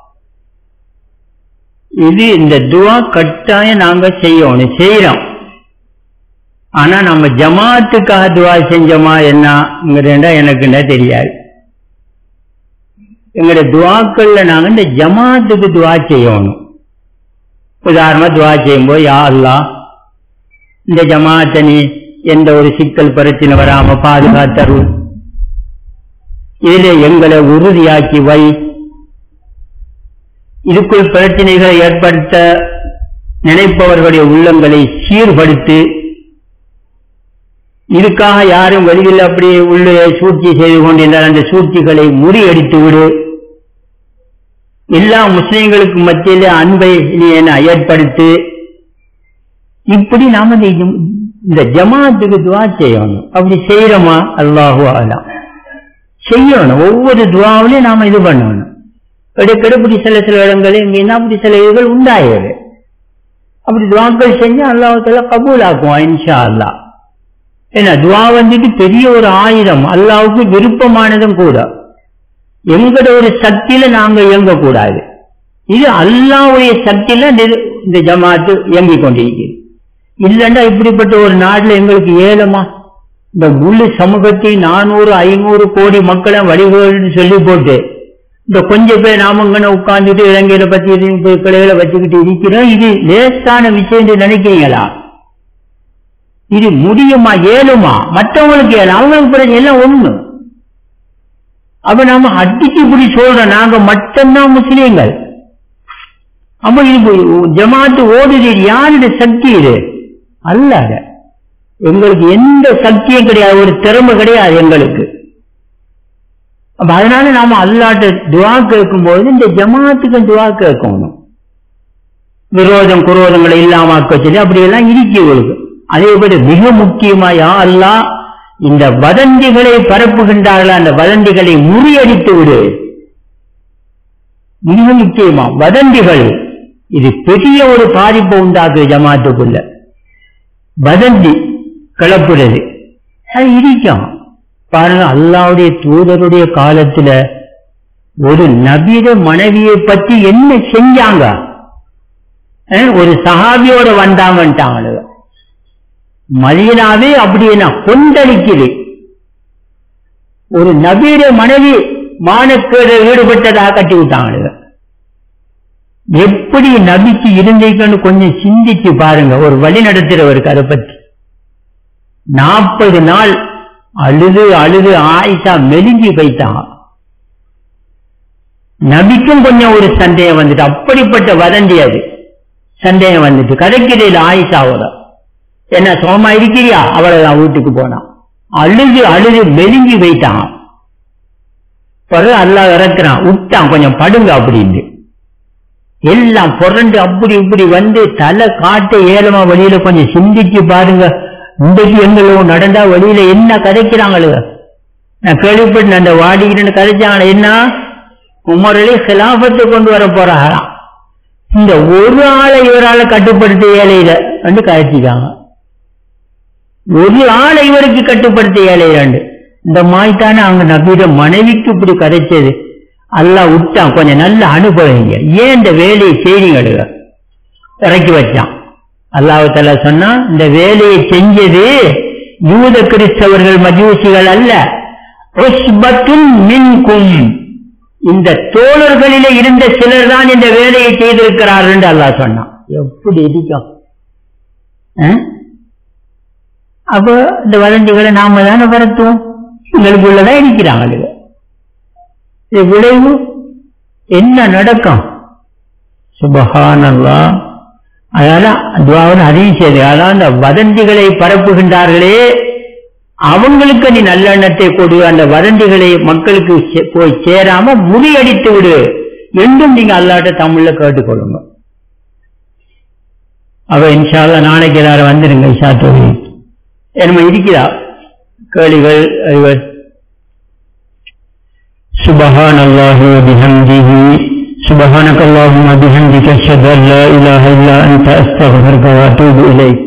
இது இந்த துவா கட்டாயம் நாங்க செய்யணும் செய்யறோம் ஆனா நம்ம ஜமாத்துக்காக துவா செஞ்சோமா என்னங்கிறதா எனக்கு என்ன தெரியாது எங்களுடைய துவாக்கள்ல நாங்க இந்த ஜமாத்துக்கு துவா செய்யணும் உதாரணமா துவா செய்யும்போது யா அல்லா இந்த ஜமாத்தை நீ எந்த ஒரு சிக்கல் பிரச்சனை வராம பாதுகாத்தரும் இதில் எங்களை உறுதியாக்கி வை இதுக்குள் பிரச்சனைகளை ஏற்படுத்த நினைப்பவர்களுடைய உள்ளங்களை சீர்படுத்து இதுக்காக யாரும் வெளியில் அப்படி உள்ளே சூழ்ச்சி செய்து கொண்டிருந்தால் அந்த சூழ்ச்சிகளை முறியடித்து விடு எல்லா முஸ்லிம்களுக்கு மத்தியில அன்பை நீ என்ன ஏற்படுத்து இப்படி நாம இந்த ஜமாத்துக்கு துவா செய்யணும் அப்படி செய்யறோமா அல்லாஹு ஆலாம் செய்யணும் ஒவ்வொரு துவாவிலையும் நாம இது பண்ணணும் இடைக்கிட இப்படி சில சில இடங்களில் இங்கே அப்படி சில இதுகள் உண்டாயிரு அப்படி துவாக்கள் செஞ்சு அல்லாஹால கபூல் ஆக்குவான் இன்ஷா அல்லா ஏன்னா துவா வந்துட்டு பெரிய ஒரு ஆயுதம் அல்லாவுக்கு விருப்பமானதும் கூட எங்கட ஒரு சக்தியில நாங்க இயங்கக்கூடாது இது அல்லாவுடைய சக்தியில இந்த ஜமாத்து இயங்கிக் கொண்டிருக்கிறது இல்லைன்னா இப்படிப்பட்ட ஒரு நாட்டில் எங்களுக்கு ஏலமா இந்த முழு சமூகத்தை நானூறு ஐநூறு கோடி மக்களை வழிகோல்னு சொல்லி போட்டு இந்த கொஞ்சம் பேர் நாமங்கன்னு உட்கார்ந்துட்டு இலங்கையில பத்தி கிளையில வச்சுக்கிட்டு இருக்கிறோம் இது லேசான விஷயம் நினைக்கிறீங்களா இது முடியுமா ஏழுமா மற்றவங்களுக்கு ஏழு அவங்களுக்கு பிரச்சனை எல்லாம் ஒண்ணு அப்ப நாம அடிச்சு இப்படி சொல்றோம் நாங்க மட்டும்தான் முஸ்லீம்கள் அப்ப இது ஜமாத்து ஓடுது யாருடைய சக்தி இது அல்ல எங்களுக்கு எந்த சக்தியும் கிடையாது ஒரு திறமை கிடையாது எங்களுக்கு அப்ப அதனால நாம அல்லாட்ட துவா கேட்கும் போது இந்த ஜமாத்துக்கு துவா கேட்கணும் விரோதம் குரோதங்களை இல்லாம சொல்லி அப்படி எல்லாம் இருக்கு அதே போல மிக முக்கியமா யா அல்லா இந்த வதந்திகளை பரப்புகின்றார்கள் அந்த வதந்திகளை முறியடித்து விடு மிக முக்கியமா வதந்திகள் இது பெரிய ஒரு பாதிப்பு உண்டாக்குது ஜமாத்துக்குள்ள வதந்தி கிளப்புறது அது இருக்கும் பாருங்க அல்லாவுடைய தூதருடைய காலத்துல ஒரு நபீர மனைவியை பத்தி என்ன செஞ்சாங்க ஒரு சஹாபியோட வந்தாங்கன்ட்டாங்க மதீனாவே அப்படின்னா கொந்தளிக்குது ஒரு நபீர மனைவி மானக்கேடு ஈடுபட்டதாக கட்டி விட்டாங்க எப்படி நபிக்கு இருந்தீங்கன்னு கொஞ்சம் சிந்திச்சு பாருங்க ஒரு வழி நடத்துறவருக்கு அதை பத்தி நாற்பது நாள் அழுது அழுது ஆயிஷா மெலிஞ்சி போயிட்டான் நபிக்கும் கொஞ்சம் ஒரு சந்தேகம் வந்துட்டு அப்படிப்பட்ட வதந்தி அது சந்தேகம் வந்துட்டு கதைக்கிறதுல ஆயிஷாவோட என்ன சோமா இருக்கிறியா அவ்வளவுதான் வீட்டுக்கு போனான் அழுது அழுது மெலிஞ்சி போயிட்டான் பிறகு அல்லா இறக்குறான் விட்டான் கொஞ்சம் படுங்க அப்படின்னு எல்லாம் புரண்டு அப்படி இப்படி வந்து தலை காட்ட ஏலமா வழியில கொஞ்சம் சிந்திச்சு பாருங்க இன்றைக்கு எங்களோ நடந்தா வழியில என்ன கதைக்கிறாங்களு நான் கேள்விப்பட்டு அந்த வாடிக்கிட்டு கதைச்சாங்க என்ன உமரளி சிலாபத்தை கொண்டு வர போறாங்களாம் இந்த ஒரு ஆளை இவரால கட்டுப்படுத்த ஏழையில ரெண்டு கதைச்சிக்காங்க ஒரு ஆளை இவருக்கு கட்டுப்படுத்த ஏழையில இந்த மாய்த்தானே அவங்க நபியிட மனைவிக்கு இப்படி கதைச்சது அல்லா விட்டான் கொஞ்சம் நல்ல அனுபவிங்க ஏன் இந்த வேலையை செய்றீங்க இறக்கி வச்சான் அல்லாஹால சொன்னா இந்த வேலையை செஞ்சது யூத கிறிஸ்தவர்கள் மஜூசிகள் அல்ல மின்கும் இந்த தோழர்களிலே இருந்த சிலர் தான் இந்த வேலையை செய்திருக்கிறார்கள் என்று அல்லாஹ் சொன்னான் எப்படி இருக்கும் அப்போ இந்த வதந்திகளை நாம தானே பரத்துவோம் எங்களுக்குள்ளதான் இருக்கிறாங்க இது விளைவு என்ன நடக்கும் சுபஹானல்லா அதனால துவாவது அதையும் செய்து அதான் அந்த வதந்திகளை பரப்புகின்றார்களே அவங்களுக்கு நீ நல்லெண்ணத்தை கொடு அந்த வதந்திகளை மக்களுக்கு போய் சேராம முறியடித்து விடு என்றும் நீங்க அல்லாட்ட தமிழ்ல கேட்டுக்கொள்ளுங்க அவ இன்ஷால்ல நாளைக்கு எல்லாரும் வந்துருங்க இஷா தொழில் என்ன இருக்கிறா கேளிகள் அறிவர் سبحان الله وبحمده سبحانك اللهم وبحمدك اشهد ان لا اله الا انت استغفرك واتوب اليك